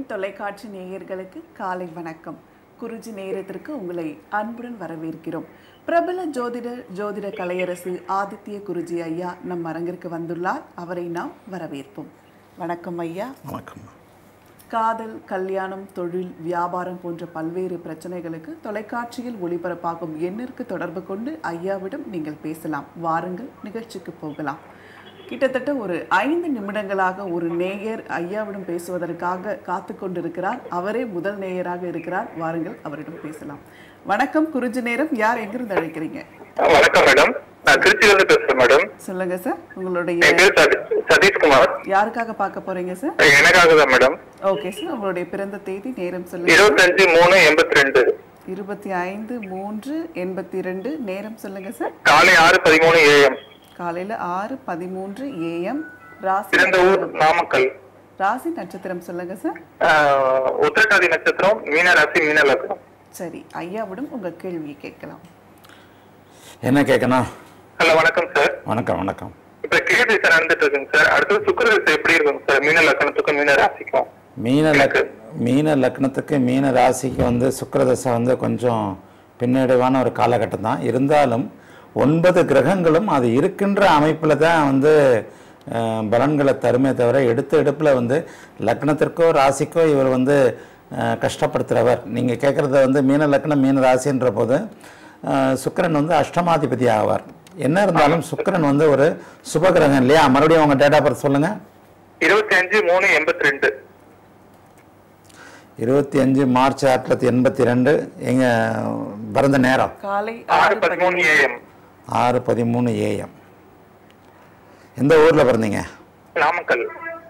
தொலைக்காட்சி நேயர்களுக்கு காலை வணக்கம் குருஜி நேரத்திற்கு உங்களை அன்புடன் வரவேற்கிறோம் பிரபல ஜோதிடர் ஜோதிட கலையரசு ஆதித்ய குருஜி ஐயா நம் அரங்கிற்கு வந்துள்ளார் அவரை நாம் வரவேற்போம் வணக்கம் ஐயா வணக்கம் காதல் கல்யாணம் தொழில் வியாபாரம் போன்ற பல்வேறு பிரச்சனைகளுக்கு தொலைக்காட்சியில் ஒளிபரப்பாகும் எண்ணிற்கு தொடர்பு கொண்டு ஐயாவிடம் நீங்கள் பேசலாம் வாருங்கள் நிகழ்ச்சிக்கு போகலாம் கிட்டத்தட்ட ஒரு ஐந்து நிமிடங்களாக ஒரு நேயர் ஐயாவிடம் பேசுவதற்காக காத்து கொண்டிருக்கிறார் அவரே முதல் நேயராக இருக்கிறார் வாருங்கள் அவரிடம் பேசலாம் வணக்கம் குருஜி நேரம் யார் எங்கிருந்து அழைக்கிறீங்க வணக்கம் மேடம் நான் திருச்சியிலிருந்து பேசுறேன் மேடம் சொல்லுங்க சார் உங்களுடைய என் பேர் சதி- சதீஷ்குமார் யாருக்காக பார்க்க போறீங்க சார் எனக்காக தான் மேடம் ஓகே சார் உங்களுடைய பிறந்த தேதி நேரம் சொல்லுங்க இருபத்தஞ்சு மூணு எண்பத்தி ரெண்டு இருபத்தி ஐந்து மூன்று எண்பத்தி ரெண்டு நேரம் சொல்லுங்க சார் காலை ஆறு பதிமூணு ஏஎம் காலையில ஆறு பதிமூன்று ஏஎம் ராசி பிறந்த ஊர் நாமக்கல் ராசி நட்சத்திரம் சொல்லுங்க சார் ஆஹ், உத்திரட்டாதி நட்சத்திரம் மீன ராசி மீன லக்னம் சரி ஐயாவிடம் உங்க கேள்வியை கேட்கலாம் என்ன கேட்கணும் ஹலோ வணக்கம் சார் வணக்கம் வணக்கம் இப்ப கேள்வி சார் நடந்துட்டு இருக்குங்க சார் அடுத்தது சுக்கரதசை எப்படி இருக்குங்க சார் மீன லக்னத்துக்கும் மீன ராசிக்கும் மீன லக் மீன லக்னத்துக்கு மீன ராசிக்கு வந்து சுக்கிரதசை வந்து கொஞ்சம் பின்னடைவான ஒரு காலகட்டம் தான் இருந்தாலும் ஒன்பது கிரகங்களும் அது இருக்கின்ற அமைப்பில் தான் வந்து அஹ், பலன்களை தருமே தவிர எடுத்த எடுப்பில் வந்து லக்னத்திற்கோ ராசிக்கோ இவர் வந்து அஹ், கஷ்டப்படுத்துகிறவர் நீங்கள் கேட்குறத வந்து மீன லக்னம் மீன ராசின்ற போது அஹ், சுக்கிரன் வந்து அஷ்டமாதிபதி ஆவார் என்ன இருந்தாலும் சுக்கிரன் வந்து ஒரு சுபகிரகம் இல்லையா மறுபடியும் உங்கள் டேட்டா பர்த் சொல்லுங்கள் இருபத்தி அஞ்சு மூணு எண்பத்தி ரெண்டு இருபத்தி அஞ்சு மார்ச் ஆயிரத்தி தொள்ளாயிரத்தி எண்பத்தி ரெண்டு எங்க பிறந்த நேரம் காலை ஆறு ஆறு பதிமூணு ஏஎம் ஆறு பதிமூணு ஏஎம் எந்த ஊரில் பிறந்தீங்க நாமக்கல்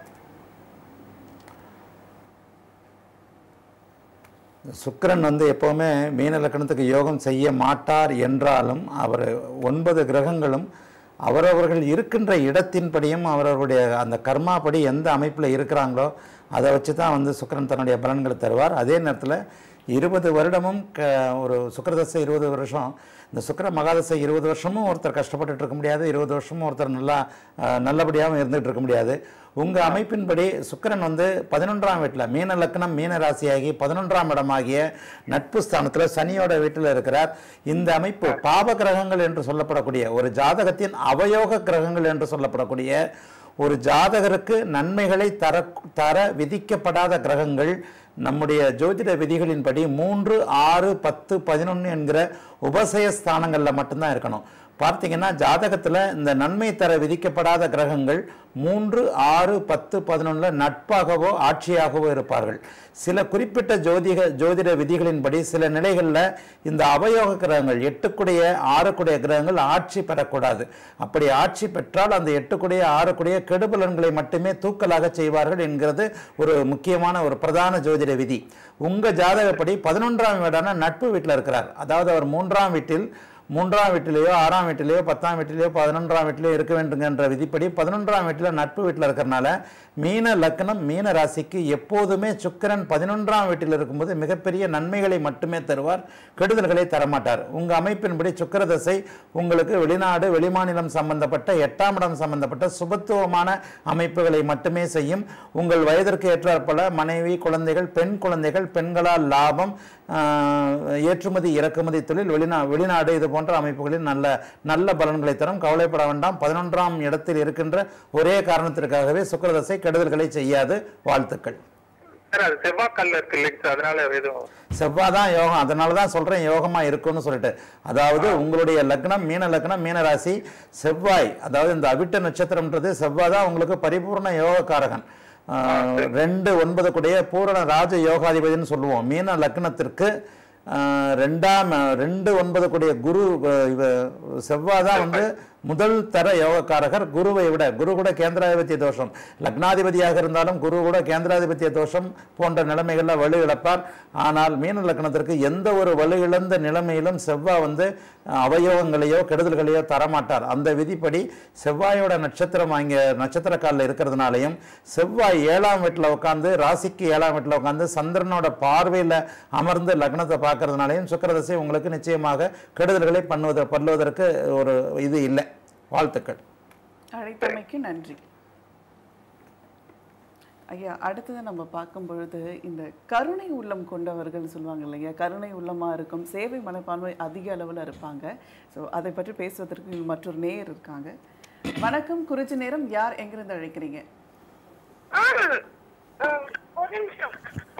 சுக்கிரன் வந்து எப்போவுமே மீன லக்கணத்துக்கு யோகம் செய்ய மாட்டார் என்றாலும் அவர் ஒன்பது கிரகங்களும் அவரவர்கள் இருக்கின்ற இடத்தின்படியும் அவரவருடைய அந்த கர்மாப்படி எந்த அமைப்பில் இருக்கிறாங்களோ அதை வச்சு தான் வந்து சுக்கிரன் தன்னுடைய பலன்களை தருவார் அதே நேரத்தில் இருபது வருடமும் க ஒரு சுக்கிரதசை இருபது வருஷம் இந்த சுக்கிர மகாதசை இருபது வருஷமும் ஒருத்தர் கஷ்டப்பட்டுட்டு இருக்க முடியாது இருபது வருஷமும் ஒருத்தர் நல்லா அஹ், நல்லபடியாகவும் இருந்துகிட்டு இருக்க முடியாது உங்கள் அமைப்பின்படி சுக்கிரன் வந்து பதினொன்றாம் வீட்டில் மீன லக்னம் மீன ராசியாகி பதினொன்றாம் இடமாகிய நட்பு ஸ்தானத்தில் சனியோட வீட்டில் இருக்கிறார் இந்த அமைப்பு பாப கிரகங்கள் என்று சொல்லப்படக்கூடிய ஒரு ஜாதகத்தின் அவயோக கிரகங்கள் என்று சொல்லப்படக்கூடிய ஒரு ஜாதகருக்கு நன்மைகளை தர தர விதிக்கப்படாத கிரகங்கள் நம்முடைய ஜோதிட விதிகளின்படி மூன்று ஆறு பத்து பதினொன்று என்கிற உபசய ஸ்தானங்களில் மட்டும்தான் இருக்கணும் பார்த்தீங்கன்னா ஜாதகத்தில் இந்த நன்மை தர விதிக்கப்படாத கிரகங்கள் மூன்று ஆறு பத்து பதினொன்றில் நட்பாகவோ ஆட்சியாகவோ இருப்பார்கள் சில குறிப்பிட்ட ஜோதிக ஜோதிட விதிகளின்படி சில நிலைகளில் இந்த அவயோக கிரகங்கள் எட்டுக்குடைய ஆறுக்குடைய கிரகங்கள் ஆட்சி பெறக்கூடாது அப்படி ஆட்சி பெற்றால் அந்த எட்டுக்குடைய ஆறுக்குடைய கெடுபலன்களை மட்டுமே தூக்கலாக செய்வார்கள் என்கிறது ஒரு முக்கியமான ஒரு பிரதான ஜோதிட விதி உங்கள் ஜாதகப்படி பதினொன்றாம் வீடான நட்பு வீட்டில் இருக்கிறார் அதாவது அவர் மூன்றாம் வீட்டில் மூன்றாம் வீட்டிலேயோ ஆறாம் வீட்டிலேயோ பத்தாம் வீட்டிலேயோ பதினொன்றாம் வீட்டிலேயோ இருக்க வேண்டுங்கன்ற விதிப்படி பதினொன்றாம் வீட்டில் நட்பு வீட்டில் இருக்கிறனால மீன லக்னம் மீன ராசிக்கு எப்போதுமே சுக்கிரன் பதினொன்றாம் வீட்டில் இருக்கும்போது மிகப்பெரிய நன்மைகளை மட்டுமே தருவார் கெடுதல்களை தரமாட்டார் உங்கள் அமைப்பின்படி சுக்கிர தசை உங்களுக்கு வெளிநாடு வெளிமாநிலம் சம்பந்தப்பட்ட எட்டாம் இடம் சம்பந்தப்பட்ட சுபத்துவமான அமைப்புகளை மட்டுமே செய்யும் உங்கள் வயதிற்கு ஏற்றாற்போல மனைவி குழந்தைகள் பெண் குழந்தைகள் பெண்களால் லாபம் ஆஹ், ஏற்றுமதி இறக்குமதி தொழில் வெளிநா வெளிநாடு இது போன்ற அமைப்புகளில் நல்ல நல்ல பலன்களை தரும் கவலைப்பட வேண்டாம் பதினொன்றாம் இடத்தில் இருக்கின்ற ஒரே காரணத்திற்காகவே சுக்கிரதசை கெடுதல்களை செய்யாது வாழ்த்துக்கள் சார் அது செவ்வாய்க்கல்ல இருக்கு இல்லைங்க சார் அதனால எதுவும் செவ்வாய் தான் யோகம் அதனால தான் சொல்கிறேன் யோகமாக இருக்கும்னு சொல்லிட்டு அதாவது உங்களுடைய லக்னம் மீன லக்னம் மீன ராசி செவ்வாய் அதாவது இந்த அவிட்ட நட்சத்திரம்ன்றது செவ்வாய் தான் உங்களுக்கு பரிபூர்ண யோகக்காரகன் ஆஹ், ரெண்டு ஒன்பது கூடிய பூரண ராஜ யோகாதிபதினு சொல்லுவோம் மீன லக்னத்திற்கு ஆஹ், ரெண்டாம் ஆஹ், ரெண்டு ஒன்பது கூடிய குரு ஆஹ், இவ செவ்வாய் தான் வந்து முதல் தர யோகக்காரகர் குருவை விட குரு கூட கேந்திராதிபத்திய தோஷம் லக்னாதிபதியாக இருந்தாலும் குரு கூட கேந்திராதிபத்திய தோஷம் போன்ற நிலைமைகளில் வலு இழப்பார் ஆனால் மீன லக்னத்திற்கு எந்த ஒரு வலு இழந்த நிலைமையிலும் செவ்வாய் வந்து அஹ், அவயோகங்களையோ கெடுதல்களையோ தரமாட்டார் அந்த விதிப்படி செவ்வாயோட நட்சத்திரம் அங்கே நட்சத்திர காலில் இருக்கிறதுனாலையும் செவ்வாய் ஏழாம் வீட்டில் உட்காந்து ராசிக்கு ஏழாம் வீட்டில் உட்காந்து சந்திரனோட பார்வையில் அமர்ந்து லக்னத்தை பார்க்கறதுனாலையும் சுக்கிரதசை உங்களுக்கு நிச்சயமாக கெடுதல்களை பண்ணுவத பண்ணுவதற்கு ஒரு இது இல்லை வாழ்த்துக்கள் அழைத்தமைக்கு நன்றி ஐயா அடுத்தது நம்ம பார்க்கும் பொழுது இந்த கருணை உள்ளம் கொண்டவர்கள் சொல்லுவாங்க இல்லையா கருணை உள்ளமாக இருக்கும் சேவை மனப்பான்மை அதிக அளவில் இருப்பாங்க ஸோ அதை பற்றி பேசுவதற்கு இங்க மற்றொரு நேயர் இருக்காங்க வணக்கம் குறிச்சி நேரம் யார் எங்கிருந்து அழைக்கிறீங்க ஆ, ம், ஒரு நிமிஷம்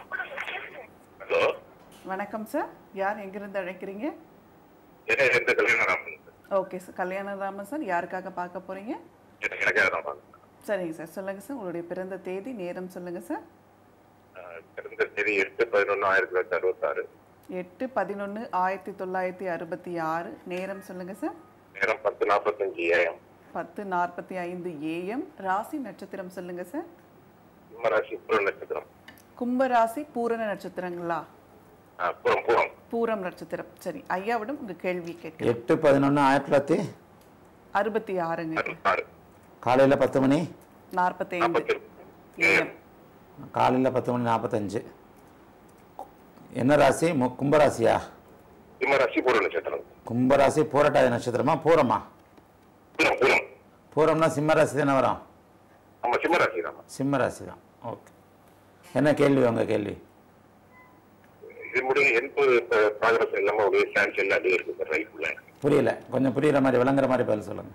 ஹலோ வணக்கம் சார் யார் எங்கிருந்து அழைக்கிறீங்க என்ன எந்த கல்யாணம் ஓகே சார் கல்யாணராமன் சார் யாருக்காக பார்க்க போகிறீங்க எனக்காக தான் பாருங்க சரிங்க சார் சொல்லுங்கள் சார் உங்களுடைய பிறந்த தேதி நேரம் சொல்லுங்கள் சார் பிறந்த தேதி எட்டு பதினொன்று ஆயிரத்தி தொள்ளாயிரத்தி அறுபத்தாறு எட்டு பதினொன்று ஆயிரத்தி தொள்ளாயிரத்தி அறுபத்தி ஆறு நேரம் சொல்லுங்கள் சார் நேரம் பத்து நாற்பத்தஞ்சு ஏஎம் பத்து நாற்பத்தி ஐந்து ஏஎம் ராசி நட்சத்திரம் சொல்லுங்க சார் சிம்மராசி புறம் நட்சத்திரம் கும்பராசி பூரண நட்சத்திரங்களா ஆ, புறம் புறம் பூரம் நட்சத்திரம் சரி ஐயாவிடம் உங்க கேள்வி கேட்க எட்டு பதினொன்று ஆயிரத்தி தொள்ளாயிரத்தி அறுபத்தி ஆறுங்க அறுபத்தாறு காலையில் பத்து மணி நாற்பத்தி ஐந்து நாற்பத்தி ஏஎம் காலையில் பத்து மணி நாற்பத்தஞ்சு என்ன ராசி மு கும்பராசியா சிம்மராசி புறம் நட்சத்திரம் கும்பராசி பூரட்டாதி நட்சத்திரமா பூரமா புறம் புறம் பூரம்னா சிம்ம ராசி தானே வரும் நம்ம சிம்மராசி தான் சிம்ம ராசி தான் ஓகே என்ன கேள்வி உங்கள் கேள்வி இது முடிஞ்சு எண்பது ப்ராகிரஸ் இல்லாம ஒரு சான்ஸ் எல்லாம் அப்படியே இருக்கு சார் ரைட்ல புரியல கொஞ்சம் புரியுற மாதிரி விளங்குற மாதிரி பதில் சொல்லுங்கள்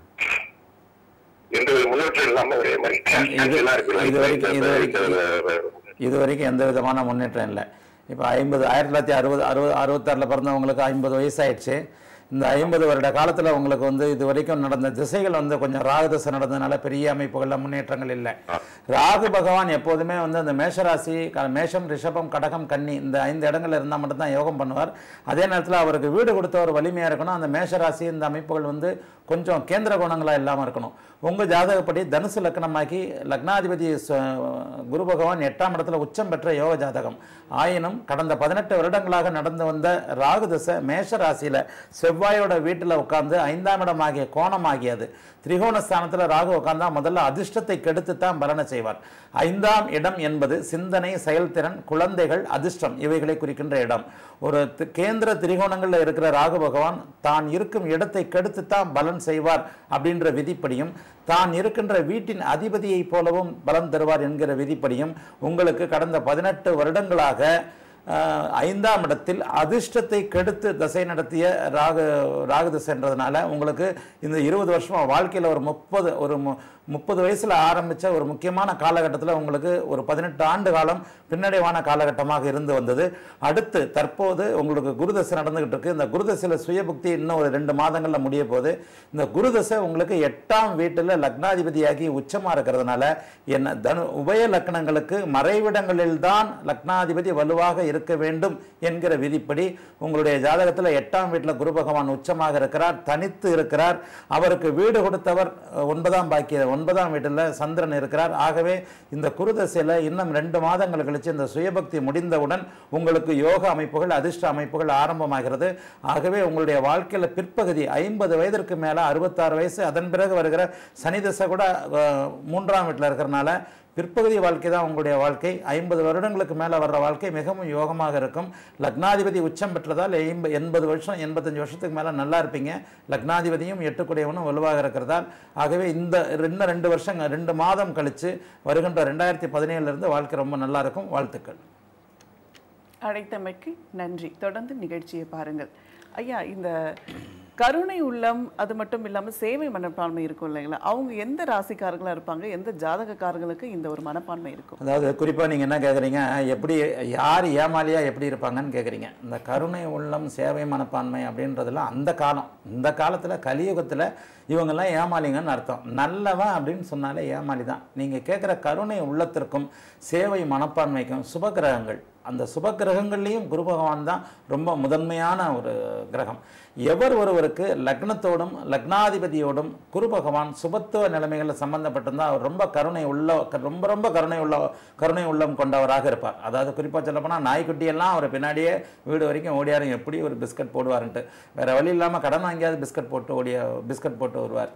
எந்த ஒரு முன்னேற்றம் இல்லாம ஒரே மாதிரி இது- எல்லாம் இருக்கு இது வரைக்கும்- இது வரைக்கும்- வரைக்கும் இது வரைக்கும் எந்த விதமான முன்னேற்றம் இல்லை இப்போ ஐம்பது ஆயிரத்தி தொள்ளாயிரத்தி அறுபது அறுபது அறுபத்தாறில் பிறந்தவங்களுக்கு ஐம்பது வயசாயிடுச்சு இந்த ஐம்பது வருட காலத்தில் உங்களுக்கு வந்து இது வரைக்கும் நடந்த திசைகள் வந்து கொஞ்சம் ராகு திசை நடந்ததுனால பெரிய அமைப்புகளில் முன்னேற்றங்கள் இல்லை ராகு பகவான் எப்போதுமே வந்து அந்த மேஷராசி க- மேஷம் ரிஷபம் கடகம் கன்னி இந்த ஐந்து இடங்கள்ல இருந்தால் மட்டும்தான் யோகம் பண்ணுவார் அதே நேரத்தில் அவருக்கு வீடு கொடுத்த ஒரு வலிமையாக இருக்கணும் அந்த மேஷராசி இந்த அமைப்புகள் வந்து கொஞ்சம் கேந்திர குணங்களாக இல்லாமல் இருக்கணும் உங்கள் ஜாதகப்படி தனுசு லக்னமாக்கி லக்னாதிபதி ச- குரு பகவான் எட்டாம் இடத்துல உச்சம் பெற்ற யோக ஜாதகம் ஆயினும் கடந்த பதினெட்டு வருடங்களாக நடந்து வந்த ராகு தசை மேஷ ராசியில செவ்வாயோட வீட்டில் உட்கார்ந்து ஐந்தாம் இடம் ஆகிய கோணம் ஆகியது திரிகோண ஸ்தானத்தில் ராகு உட்கார்ந்தா முதல்ல அதிர்ஷ்டத்தை கெடுத்து தான் பலனை செய்வார் ஐந்தாம் இடம் என்பது சிந்தனை செயல்திறன் குழந்தைகள் அதிர்ஷ்டம் இவைகளை குறிக்கின்ற இடம் ஒரு தி- கேந்திர திரிகோணங்களில் இருக்கிற ராகு பகவான் தான் இருக்கும் இடத்தை கெடுத்து தான் பலன் செய்வார் அப்படின்ற விதிப்படியும் தான் இருக்கின்ற வீட்டின் அதிபதியைப் போலவும் பலன் தருவார் என்கிற விதிப்படியும் உங்களுக்கு கடந்த பதினெட்டு வருடங்களாக ஆஹ், ஐந்தாம் இடத்தில் அதிர்ஷ்டத்தை கெடுத்து தசை நடத்திய ராகு ராகு தசைன்றதுனால உங்களுக்கு இந்த இருபது வருஷமா வாழ்க்கையில் ஒரு முப்பது ஒரு மு- முப்பது வயசுல ஆரம்பிச்ச ஒரு முக்கியமான காலகட்டத்தில் உங்களுக்கு ஒரு பதினெட்டு ஆண்டு காலம் பின்னடைவான காலகட்டமாக இருந்து வந்தது அடுத்து தற்போது உங்களுக்கு குருதசை நடந்துகிட்டு இருக்கு இந்த குருதசையில் சுயபுக்தி இன்னும் ஒரு ரெண்டு மாதங்கள்ல முடிய போகுது இந்த குருதசை உங்களுக்கு எட்டாம் வீட்டில் லக்னாதிபதியாகி உச்சமா இருக்கிறதுனால என்ன தனு உபய லக்னங்களுக்கு மறைவிடங்களில் தான் லக்னாதிபதி வலுவாக இருக்க வேண்டும் என்கிற விதிப்படி உங்களுடைய ஜாதகத்தில் எட்டாம் வீட்டில் குரு பகவான் உச்சமாக இருக்கிறார் தனித்து இருக்கிறார் அவருக்கு வீடு கொடுத்தவர் அஹ், ஒன்பதாம் பாக்கிய ஒன்பதாம் வீட்டில் சந்திரன் இருக்கிறார் ஆகவே இந்த குருதசையில் இன்னும் ரெண்டு மாதங்கள் கழிச்சு இந்த சுயபக்தி முடிந்தவுடன் உங்களுக்கு யோக அமைப்புகள் அதிர்ஷ்ட அமைப்புகள் ஆரம்பமாகிறது ஆகவே உங்களுடைய வாழ்க்கையில் பிற்பகுதி ஐம்பது வயதிற்கு மேலே அறுபத்தாறு வயசு அதன் பிறகு வருகிற சனி தசை கூட அஹ், மூன்றாம் வீட்டில் இருக்கிறனால பிற்பகுதி வாழ்க்கை தான் உங்களுடைய வாழ்க்கை ஐம்பது வருடங்களுக்கு மேலே வர்ற வாழ்க்கை மிகவும் யோகமாக இருக்கும் லக்னாதிபதி உச்சம் பெற்றதால் எண்ப எண்பது வருஷம் எண்பத்தஞ்சு வருஷத்துக்கு மேலே நல்லா இருப்பீங்க லக்னாதிபதியும் எட்டுக்குடையவனும் வலுவாக இருக்கிறதால் ஆகவே இந்த இன்னும் ரெண்டு வருஷம் ரெண்டு மாதம் கழித்து வருகின்ற ரெண்டாயிரத்தி பதினேழுலேருந்து வாழ்க்கை ரொம்ப நல்லா இருக்கும் வாழ்த்துக்கள் அழைத்தமைக்கு நன்றி தொடர்ந்து நிகழ்ச்சியை பாருங்கள் ஐயா இந்த கருணை உள்ளம் அது மட்டும் இல்லாமல் சேவை மனப்பான்மை இருக்கும் இல்லைங்களா அவங்க எந்த ராசிக்காரர்களாக இருப்பாங்க எந்த ஜாதகக்காரர்களுக்கு இந்த ஒரு மனப்பான்மை இருக்கும் அதாவது குறிப்பாக நீங்கள் என்ன கேட்குறீங்க எப்படி யார் ஏமாலியாக எப்படி இருப்பாங்கன்னு கேட்குறீங்க இந்த கருணை உள்ளம் சேவை மனப்பான்மை அப்படின்றதெல்லாம் அந்த காலம் இந்த காலத்தில் கலியுகத்தில் இவங்கெல்லாம் ஏமாளிங்கன்னு அர்த்தம் நல்லவன் அப்படின்னு சொன்னாலே ஏமாளி தான் நீங்கள் கேட்குற கருணை உள்ளத்திற்கும் சேவை மனப்பான்மைக்கும் சுபகிரகங்கள் அந்த சுபகிரகங்கள்லேயும் குரு பகவான் தான் ரொம்ப முதன்மையான ஒரு கிரகம் எவர் ஒருவருக்கு லக்னத்தோடும் லக்னாதிபதியோடும் குரு பகவான் சுபத்துவ நிலைமைகளில் சம்பந்தப்பட்டிருந்தால் அவர் ரொம்ப கருணை உள்ள ரொம்ப ரொம்ப கருணை உள்ள கருணை உள்ளம் கொண்டவராக இருப்பார் அதாவது குறிப்பாக சொல்லப்போனால் நாய்க்குட்டியெல்லாம் அவர் பின்னாடியே வீடு வரைக்கும் ஓடியாரும் எப்படி ஒரு பிஸ்கட் போடுவாருன்ட்டு வேற வழி இல்லாமல் கடன் வாங்கியாவது பிஸ்கட் போட்டு ஓடிய பிஸ்கட் போட்டு வருவார்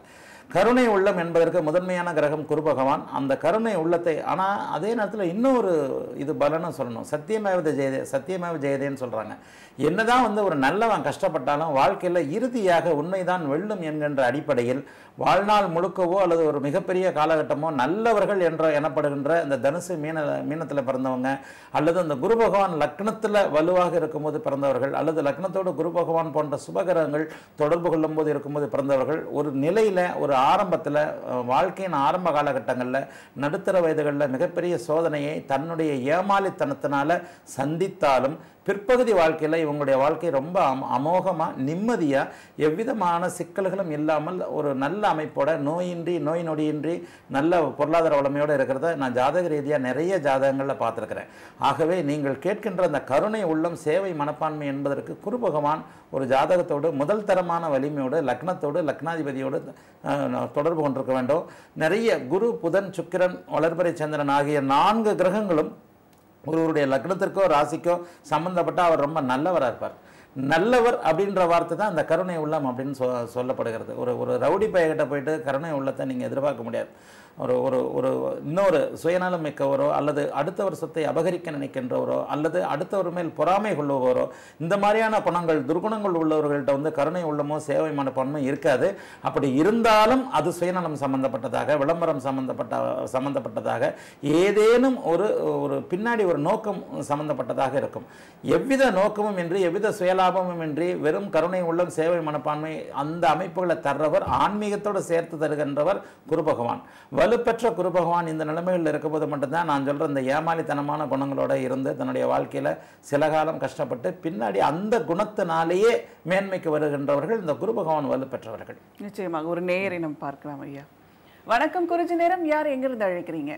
கருணை உள்ளம் என்பதற்கு முதன்மையான கிரகம் குரு பகவான் அந்த கருணை உள்ளத்தை ஆனால் அதே நேரத்தில் இன்னொரு இது பலனும் சொல்லணும் சத்தியமேவ ஜெயதே சத்தியமேவ ஜெயதேன்னு சொல்கிறாங்க என்னதான் வந்து ஒரு நல்லவன் கஷ்டப்பட்டாலும் வாழ்க்கையில் இறுதியாக உண்மைதான் வெல்லும் என்கின்ற அடிப்படையில் வாழ்நாள் முழுக்கவோ அல்லது ஒரு மிகப்பெரிய காலகட்டமோ நல்லவர்கள் என்ற எனப்படுகின்ற இந்த தனுசு மீன மீனத்தில் பிறந்தவங்க அல்லது அந்த குரு பகவான் லக்னத்தில் வலுவாக இருக்கும்போது பிறந்தவர்கள் அல்லது லக்னத்தோடு குரு பகவான் போன்ற சுபகிரகங்கள் தொடர்பு கொள்ளும்போது இருக்கும்போது பிறந்தவர்கள் ஒரு நிலையில் ஒரு ஆரம்பத்தில் வாழ்க்கையின் ஆரம்ப காலகட்டங்களில் நடுத்தர வயதுகளில் மிகப்பெரிய சோதனையை தன்னுடைய ஏமாளித்தனத்தினால சந்தித்தாலும் பிற்பகுதி வாழ்க்கையில் இவங்களுடைய வாழ்க்கை ரொம்ப அம அமோகமாக நிம்மதியாக எவ்விதமான சிக்கல்களும் இல்லாமல் ஒரு நல்ல அமைப்போட நோயின்றி நோய் நொடியின்றி நல்ல பொருளாதார வளமையோடு இருக்கிறத நான் ஜாதக ரீதியாக நிறைய ஜாதகங்களில் பார்த்துருக்கிறேன் ஆகவே நீங்கள் கேட்கின்ற அந்த கருணை உள்ளம் சேவை மனப்பான்மை என்பதற்கு குரு பகவான் ஒரு ஜாதகத்தோடு முதல் தரமான வலிமையோடு லக்னத்தோடு லக்னாதிபதியோடு அஹ், தொடர்பு கொண்டிருக்க வேண்டும் நிறைய குரு புதன் சுக்கிரன் வளர்பறை சந்திரன் ஆகிய நான்கு கிரகங்களும் ஒருவருடைய லக்னத்திற்கோ ராசிக்கோ சம்பந்தப்பட்ட அவர் ரொம்ப நல்லவராக இருப்பார் நல்லவர் அப்படின்ற வார்த்தை தான் அந்த கருணை உள்ளம் அப்படின்னு சொ சொல்லப்படுகிறது ஒரு ஒரு ரவுடி பையகிட்ட போயிட்டு கருணை உள்ளத்தை நீங்கள் எதிர்பார்க்க முடியாது ஒரு ஒரு ஒரு இன்னொரு சுயநலம் மிக்கவரோ அல்லது அடுத்தவர் சொத்தை அபகரிக்க நினைக்கின்றவரோ அல்லது அடுத்தவர் மேல் பொறாமை கொள்ளுபவரோ இந்த மாதிரியான குணங்கள் துர்குணங்கள் உள்ளவர்கள்ட்ட வந்து கருணை உள்ளமோ சேவை மனப்பான்மை இருக்காது அப்படி இருந்தாலும் அது சுயநலம் சம்பந்தப்பட்டதாக விளம்பரம் சம்பந்தப்பட்ட சம்பந்தப்பட்டதாக ஏதேனும் ஒரு ஒரு பின்னாடி ஒரு நோக்கம் சம்பந்தப்பட்டதாக இருக்கும் எவ்வித நோக்கமும் இன்றி எவ்வித சுயலாபமும் இன்றி வெறும் கருணை உள்ளம் சேவை மனப்பான்மை அந்த அமைப்புகளை தர்றவர் ஆன்மீகத்தோடு சேர்த்து தருகின்றவர் குரு பகவான் வலுப்பெற்ற குரு பகவான் இந்த நிலைமைகளில் இருக்கும்போது மட்டும்தான் நான் சொல்ற இந்த ஏமாளித்தனமான குணங்களோட இருந்து தன்னுடைய வாழ்க்கையில சில காலம் கஷ்டப்பட்டு பின்னாடி அந்த குணத்தினாலேயே மேன்மைக்கு வருகின்றவர்கள் இந்த குரு பகவான் வலுப்பெற்றவர்கள் நிச்சயமாக ஒரு நேயரை நம்ம பார்க்கலாம் ஐயா வணக்கம் குறிஞ்சி நேரம் யார் எங்கிருந்து அழைக்கிறீங்க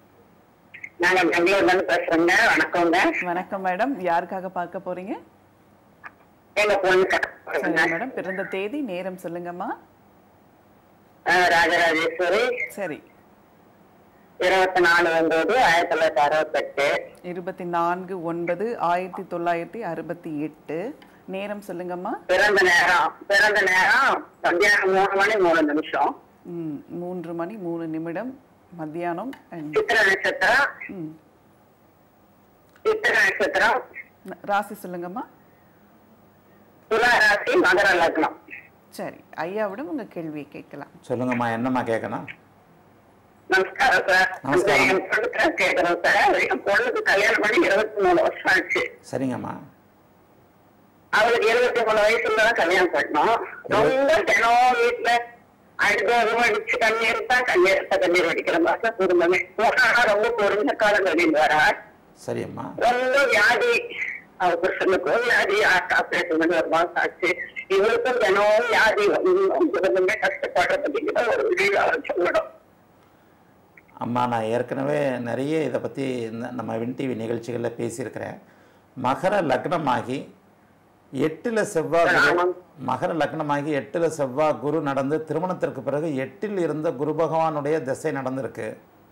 நாங்க பெங்களூர்ல இருந்து பேசுறோங்க வணக்கங்க வணக்கம் மேடம் யாருக்காக பார்க்க போறீங்க எங்க பொண்ணு சரி மேடம் பிறந்த தேதி நேரம் சொல்லுங்கம்மா ராஜராஜேஸ்வரி சரி இருபத்தி நாலு ஒன்பது ஆயிரத்தி தொள்ளாயிரத்தி அறுபத்தெட்டு இருபத்தி நான்கு ஒன்பது ஆயிரத்தி தொள்ளாயிரத்தி அறுபத்தி எட்டு நேரம் சொல்லுங்கம்மா பிறந்த நேரம் பிறந்த நேரம் மத்தியானம் மூணு மணி மூணு நிமிஷம் ம், மூன்று மணி மூணு நிமிடம் மத்தியானம் and, சித்திர நட்சத்திரம் ம், சித்திர நட்சத்திரம் ந- ராசி சொல்லுங்கம்மா துலா ராசி மகர லக்னம் சரி ஐயாவிடம் உங்க கேள்வியை கேட்கலாம் சொல்லுங்கம்மா என்னம்மா கேட்கணும் நமஸ்காரம் சார் நமஸ்காரம். என் பொண்ணுக்கு கேட்கிறோம் சார் என் பொண்ணுக்கு கல்யாணம் பண்ணி இருபத்தி மூணு வருஷம் ஆச்சு சரிங்கம்மா அவளுக்கு இருபத்தி மூணு வயசுல தான் கல்யாணம் பண்ணோம் ரொம்ப தினம் வீட்டுல அடுத்த அடிச்சு கண்ணீர் தான் கண்ணீர் தான் கண்ணீர் வடிக்கிற மாதிரி குடும்பமே ஆனா ரொம்ப பொருந்த காலம் கழிந்து வரா சரியம்மா ரொம்ப வியாதி அவ புருஷனுக்கும் வியாதி ஆப்ரேஷன் பண்ணி ஒரு மாசம் ஆச்சு இவருக்கும் தினம் வியாதி ஒன்றும் குடும்பமே கஷ்டப்படுறதுக்கு ஒரு விடிவு அவர் சொல்லணும் அம்மா நான் ஏற்கனவே நிறைய இதை பற்றி நம்ம வின் டிவி நிகழ்ச்சிகளில் பேசியிருக்கிறேன் மகர லக்னமாகி எட்டில் செவ்வாய் குரு ஆமாம். மகர லக்னமாகி எட்டில் செவ்வாய் குரு நடந்து திருமணத்திற்கு பிறகு எட்டில் இருந்த குரு பகவானுடைய திசை நடந்திருக்கு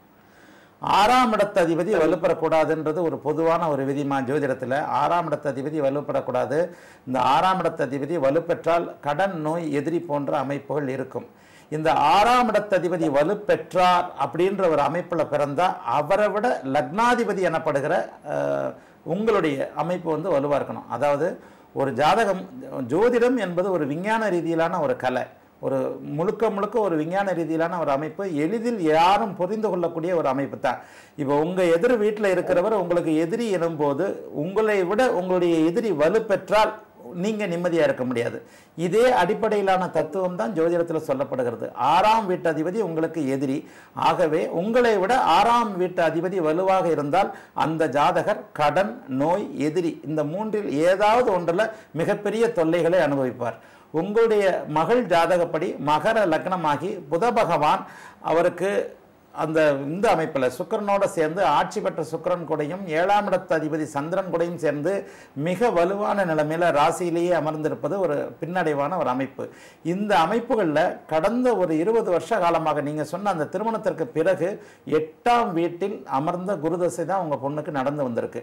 ஆறாம் இடத்து அதிபதி வலுப்பெறக்கூடாதுன்றது ஒரு பொதுவான ஒரு விதிமா ஜோதிடத்தில் ஆறாம் இடத்து அதிபதி வலுப்பெறக்கூடாது இந்த ஆறாம் இடத்து அதிபதி வலுப்பெற்றால் கடன் நோய் எதிரி போன்ற அமைப்புகள் இருக்கும் இந்த ஆறாம் இடத்து அதிபதி வலுப்பெற்றார் அப்படின்ற ஒரு அமைப்பில் பிறந்தா அவரை விட லக்னாதிபதி எனப்படுகிற அஹ், உங்களுடைய அமைப்பு வந்து வலுவாக இருக்கணும் அதாவது ஒரு ஜாதகம் ஜோதிடம் என்பது ஒரு விஞ்ஞான ரீதியிலான ஒரு கலை ஒரு முழுக்க முழுக்க ஒரு விஞ்ஞான ரீதியிலான ஒரு அமைப்பு எளிதில் யாரும் புரிந்து கொள்ளக்கூடிய ஒரு அமைப்பு தான் இப்போ உங்கள் எதிர் வீட்டில் இருக்கிறவர் உங்களுக்கு எதிரி எனும்போது உங்களை விட உங்களுடைய எதிரி வலுப்பெற்றால் நீங்கள் நிம்மதியாக இருக்க முடியாது இதே அடிப்படையிலான தத்துவம் தான் ஜோதிடத்தில் சொல்லப்படுகிறது ஆறாம் வீட்டு அதிபதி உங்களுக்கு எதிரி ஆகவே உங்களை விட ஆறாம் வீட்டு அதிபதி வலுவாக இருந்தால் அந்த ஜாதகர் கடன் நோய் எதிரி இந்த மூன்றில் ஏதாவது ஒன்றில் மிகப்பெரிய தொல்லைகளை அனுபவிப்பார் உங்களுடைய மகள் ஜாதகப்படி மகர லக்னமாகி புத பகவான் அவருக்கு அந்த இந்த அமைப்பில் சுக்கிரனோட சேர்ந்து ஆட்சி பெற்ற சுக்கிரன் கூடையும் ஏழாம் இடத்து அதிபதி சந்திரன் கூடையும் சேர்ந்து மிக வலுவான நிலைமையில ராசியிலேயே அமர்ந்திருப்பது ஒரு பின்னடைவான ஒரு அமைப்பு இந்த அமைப்புகளில் கடந்த ஒரு இருபது வருஷ காலமாக நீங்கள் சொன்ன அந்த திருமணத்திற்கு பிறகு எட்டாம் வீட்டில் அமர்ந்த குருதசை தான் உங்கள் பொண்ணுக்கு நடந்து வந்திருக்கு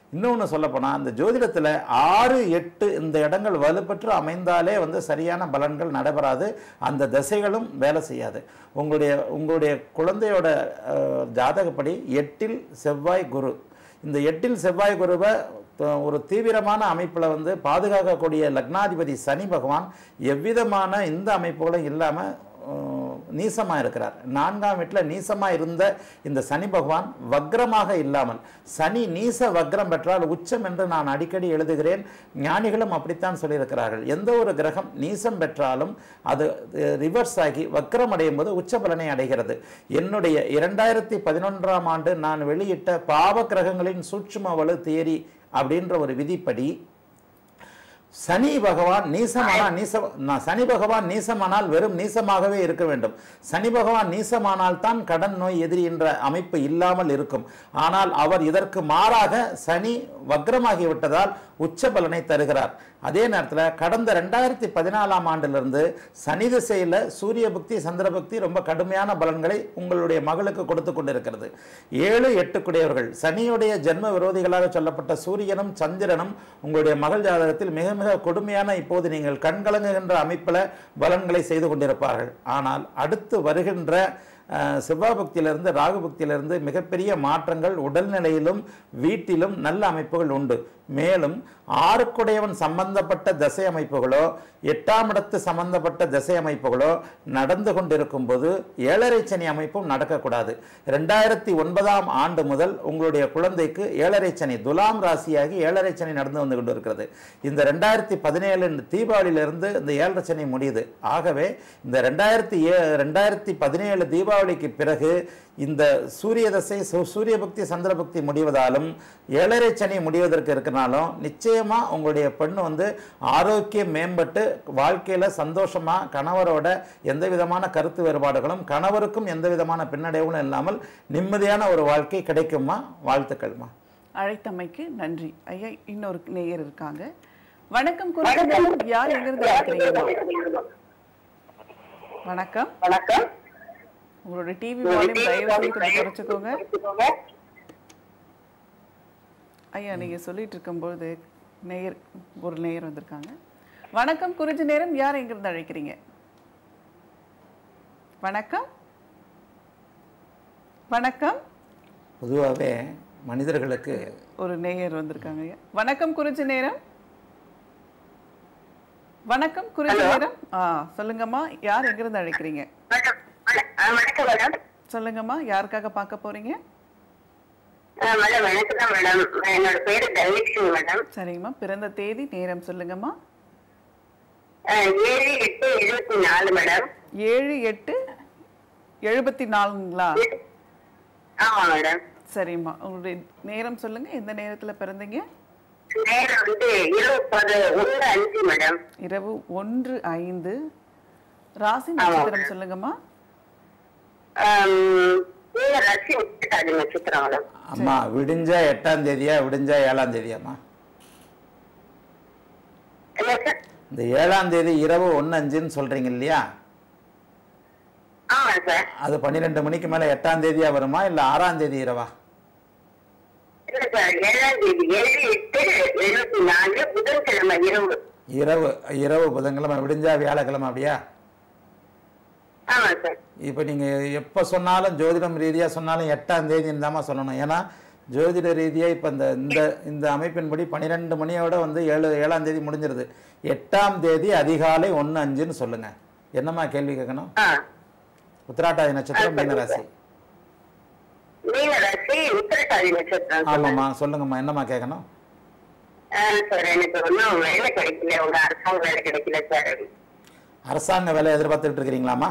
இன்னொன்று சொல்லப்போனால் இந்த ஜோதிடத்தில் ஆறு எட்டு இந்த இடங்கள் வலுப்பெற்று அமைந்தாலே வந்து சரியான பலன்கள் நடைபெறாது அந்த திசைகளும் வேலை செய்யாது உங்களுடைய உங்களுடைய குழந்தையோட அஹ், ஜாதகப்படி எட்டில் செவ்வாய் குரு இந்த எட்டில் செவ்வாய் குருவை த- ஒரு தீவிரமான அமைப்பில் வந்து பாதுகாக்கக்கூடிய லக்னாதிபதி சனி பகவான் எவ்விதமான இந்த அமைப்புகளும் இல்லாமல் நீசமாக இருக்கிறார் நான்காம் வீட்டில் நீசமாக இருந்த இந்த சனி பகவான் வக்ரமாக இல்லாமல் சனி நீச வக்ரம் பெற்றால் உச்சம் என்று நான் அடிக்கடி எழுதுகிறேன் ஞானிகளும் அப்படித்தான் சொல்லியிருக்கிறார்கள் எந்த ஒரு கிரகம் நீசம் பெற்றாலும் அது ரிவர்ஸ் ஆகி வக்ரம் அடையும் போது உச்ச பலனை அடைகிறது என்னுடைய இரண்டாயிரத்தி பதினொன்றாம் ஆண்டு நான் வெளியிட்ட பாவ கிரகங்களின் சூட்சும வலு தேரி அப்படின்ற ஒரு விதிப்படி சனி பகவான் நீசமானா நீச நான் சனி பகவான் நீசமானால் வெறும் நீசமாகவே இருக்க வேண்டும் சனி பகவான் நீசமானால் தான் கடன் நோய் எதிரி என்ற அமைப்பு இல்லாமல் இருக்கும் ஆனால் அவர் இதற்கு மாறாக சனி வக்ரமாகி விட்டதால் உச்ச பலனை தருகிறார் அதே நேரத்தில் கடந்த ரெண்டாயிரத்தி பதினாலாம் ஆண்டிலிருந்து சனி திசையில் சூரிய பக்தி சந்திர பக்தி ரொம்ப கடுமையான பலன்களை உங்களுடைய மகளுக்கு கொடுத்து கொண்டிருக்கிறது ஏழு எட்டுக்குடையவர்கள் சனியுடைய ஜென்ம விரோதிகளாக சொல்லப்பட்ட சூரியனும் சந்திரனும் உங்களுடைய மகள் ஜாதகத்தில் மிக மிக கொடுமையான இப்போது நீங்கள் கண்கலங்குகின்ற அமைப்பில் பலன்களை செய்து கொண்டிருப்பார்கள் ஆனால் அடுத்து வருகின்ற அஹ், செவ்வாய் பக்தியிலிருந்து ராகு பக்தியிலிருந்து மிகப்பெரிய மாற்றங்கள் உடல்நிலையிலும் வீட்டிலும் நல்ல அமைப்புகள் உண்டு மேலும் ஆறுக்குடையவன் சம்பந்தப்பட்ட தசை அமைப்புகளோ எட்டாம் இடத்து சம்பந்தப்பட்ட தசை அமைப்புகளோ நடந்து கொண்டிருக்கும் போது ஏழரை சனி அமைப்பும் நடக்கக்கூடாது ரெண்டாயிரத்தி ஒன்பதாம் ஆண்டு முதல் உங்களுடைய குழந்தைக்கு ஏழரை சனி துலாம் ராசியாகி ஏழரை சனி நடந்து வந்து கொண்டு இருக்கிறது இந்த ரெண்டாயிரத்தி பதினேழு தீபாவளியிலிருந்து இந்த ஏழரை சனி முடியுது ஆகவே இந்த ரெண்டாயிரத்தி ஏ ரெண்டாயிரத்தி பதினேழு தீபாவளிக்கு பிறகு இந்த சூரிய தசை சு- சூரிய பக்தி சந்திர பக்தி முடிவதாலும் ஏழரை சனி முடிவதற்கு இருக்கிறனாலும் நிச்சயமா உங்களுடைய பெண் வந்து ஆரோக்கியம் மேம்பட்டு வாழ்க்கையில சந்தோஷமா கணவரோட எந்த விதமான கருத்து வேறுபாடுகளும் கணவருக்கும் எந்த விதமான பின்னடைவும் இல்லாமல் நிம்மதியான ஒரு வாழ்க்கை கிடைக்குமா வாழ்த்துக்கள்மா அழைத்தமைக்கு நன்றி ஐயா இன்னொரு நேயர் இருக்காங்க வணக்கம் குறிப்பிட்ட யார் எங்கிருந்து அழைக்கிறீங்கம்மா வணக்கம் வணக்கம் உங்களோட டிவி வால்யூம் தயவு செய்து கொஞ்சம் குறைச்சிக்கோங்க ஐயா நீங்க சொல்லிட்டு இருக்கும்போது நேயர் ஒரு நேயர் வந்திருக்காங்க வணக்கம் குறிஞ்சி நேரம் யார் எங்கிருந்து அழைக்கிறீங்க வணக்கம் வணக்கம் பொதுவாகவே மனிதர்களுக்கு ஒரு நேயர் வந்திருக்காங்க ஐயா வணக்கம் குறிஞ்சி நேரம் வணக்கம் குறிஞ்சி நேரம் ஆ சொல்லுங்கம்மா யார் எங்கிருந்து அழைக்கிறீங்க வணக்கம் வண- ஆ, வணக்கம் மேடம் சொல்லுங்கம்மா யாருக்காக பார்க்க போறீங்க ஆ, மேடம் வணக்கம் தான் மேடம் என்னோட பேரு தனலட்சுமி மேடம் சரிங்கம்மா பிறந்த தேதி நேரம் சொல்லுங்கம்மா ஆ, ஏழு எட்டு எழுபத்தி நாலு மேடம் ஏழு எட்டு எழுபத்தி நாலுங்களா ஆமா மேடம் சரிம்மா உங்களுடைய நேரம் சொல்லுங்க எந்த நேரத்துல பிறந்தீங்க நேரம் வந்து இரவு பது ஒன்று அஞ்சு மேடம் இரவு ஒன்று ஐந்து ராசி நட்சத்திரம் சொல்லுங்கம்மா ஆம், நீங்க ரசி விட்டுட்டாது நட்சத்திரம் மேடம் அம்மா விடிஞ்ச எட்டாம் தேதியா விடிஞ்ச ஏழாம் தேதியாம்மா என்ன சார் இந்த ஏழாம் தேதி இரவு ஒன்று அஞ்சுன்னு சொல்றீங்க இல்லையா ஆமா சார் அது பன்னிரெண்டு மணிக்கு மேலே எட்டாம் தேதியா வருமா இல்லை ஆறாம் தேதி இரவா இல்ல சார் ஏழாம் தேதி ஏழு எட்டு எழுபத்தி நாலு புதன்கிழமை இரவு இரவு இரவு புதன்கிழமை விடிஞ்சா வியாழக்கிழமை அப்படியா ஆமா சார் இப்போ நீங்கள் எப்போ சொன்னாலும் ஜோதிடம் ரீதியாக சொன்னாலும் எட்டாம் தேதின்னு தாம்மா சொல்லணும் ஏன்னா ஜோதிட ரீதியாக இப்போ இந்த இந்த இந்த அமைப்பின்படி பன்னிரெண்டு மணியோட வந்து ஏழு ஏழாம் தேதி முடிஞ்சிருது எட்டாம் தேதி அதிகாலை ஒன்று அஞ்சுன்னு சொல்லுங்கள் என்னம்மா கேள்வி கேட்கணும் ஆ உத்திராட்டாதி நட்சத்திரம் மீனராசி மீன ராசி உத்திரட்டாதி நட்சத்திரம் சார். ஆமாம்மா சொல்லுங்கம்மா என்னம்மா கேட்கணும் ஆ, சார் எனக்கு ஒன்றும் வேலை கிடைக்கல உங்க அரசாங்க வேலை கிடைக்கல சார் அரசாங்க வேலை எதிர்பார்த்துட்டு இருக்கிறீங்களாம்மா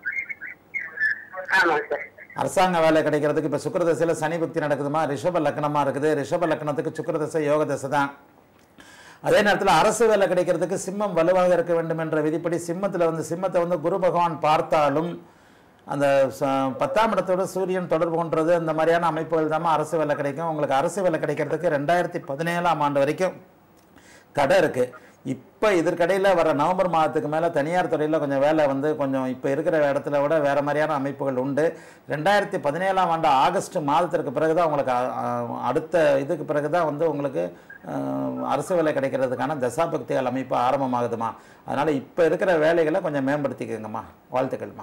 ஆமா சார் அரசாங்க வேலை கிடைக்கிறதுக்கு இப்போ சுக்கிரதசையில் சனி புக்தி நடக்குதுமா ரிஷப லக்னமாக இருக்குது ரிஷப லக்னத்துக்கு சுக்கிரதசை யோக தசை தான் அதே நேரத்தில் அரசு வேலை கிடைக்கிறதுக்கு சிம்மம் வலுவாக இருக்க வேண்டும் என்ற விதிப்படி சிம்மத்தில் வந்து சிம்மத்தை வந்து குரு பகவான் பார்த்தாலும் அந்த ச- பத்தாம் இடத்தோட சூரியன் தொடர்பு கொண்டது அந்த மாதிரியான அமைப்புகள் தான் அரசு வேலை கிடைக்கும் உங்களுக்கு அரசு வேலை கிடைக்கிறதுக்கு ரெண்டாயிரத்தி பதினேழாம் ஆண்டு வரைக்கும் தடை இருக்கு இப்போ இதற்கிடையில் வர நவம்பர் மாதத்துக்கு மேலே தனியார் துறையில் கொஞ்சம் வேலை வந்து கொஞ்சம் இப்போ இருக்கிற இடத்துல விட வேறு மாதிரியான அமைப்புகள் உண்டு ரெண்டாயிரத்தி பதினேழாம் ஆண்டு ஆகஸ்ட் மாதத்திற்கு பிறகு தான் உங்களுக்கு அ- அ- அடுத்த இதுக்கு பிறகு தான் வந்து உங்களுக்கு அஹ், அரசு வேலை கிடைக்கிறதுக்கான தசாபக்திகள் அமைப்பு ஆரம்பமாகுதுமா அதனால் இப்போ இருக்கிற வேலைகளை கொஞ்சம் மேம்படுத்திக்கோங்கம்மா வாழ்த்துக்கள்மா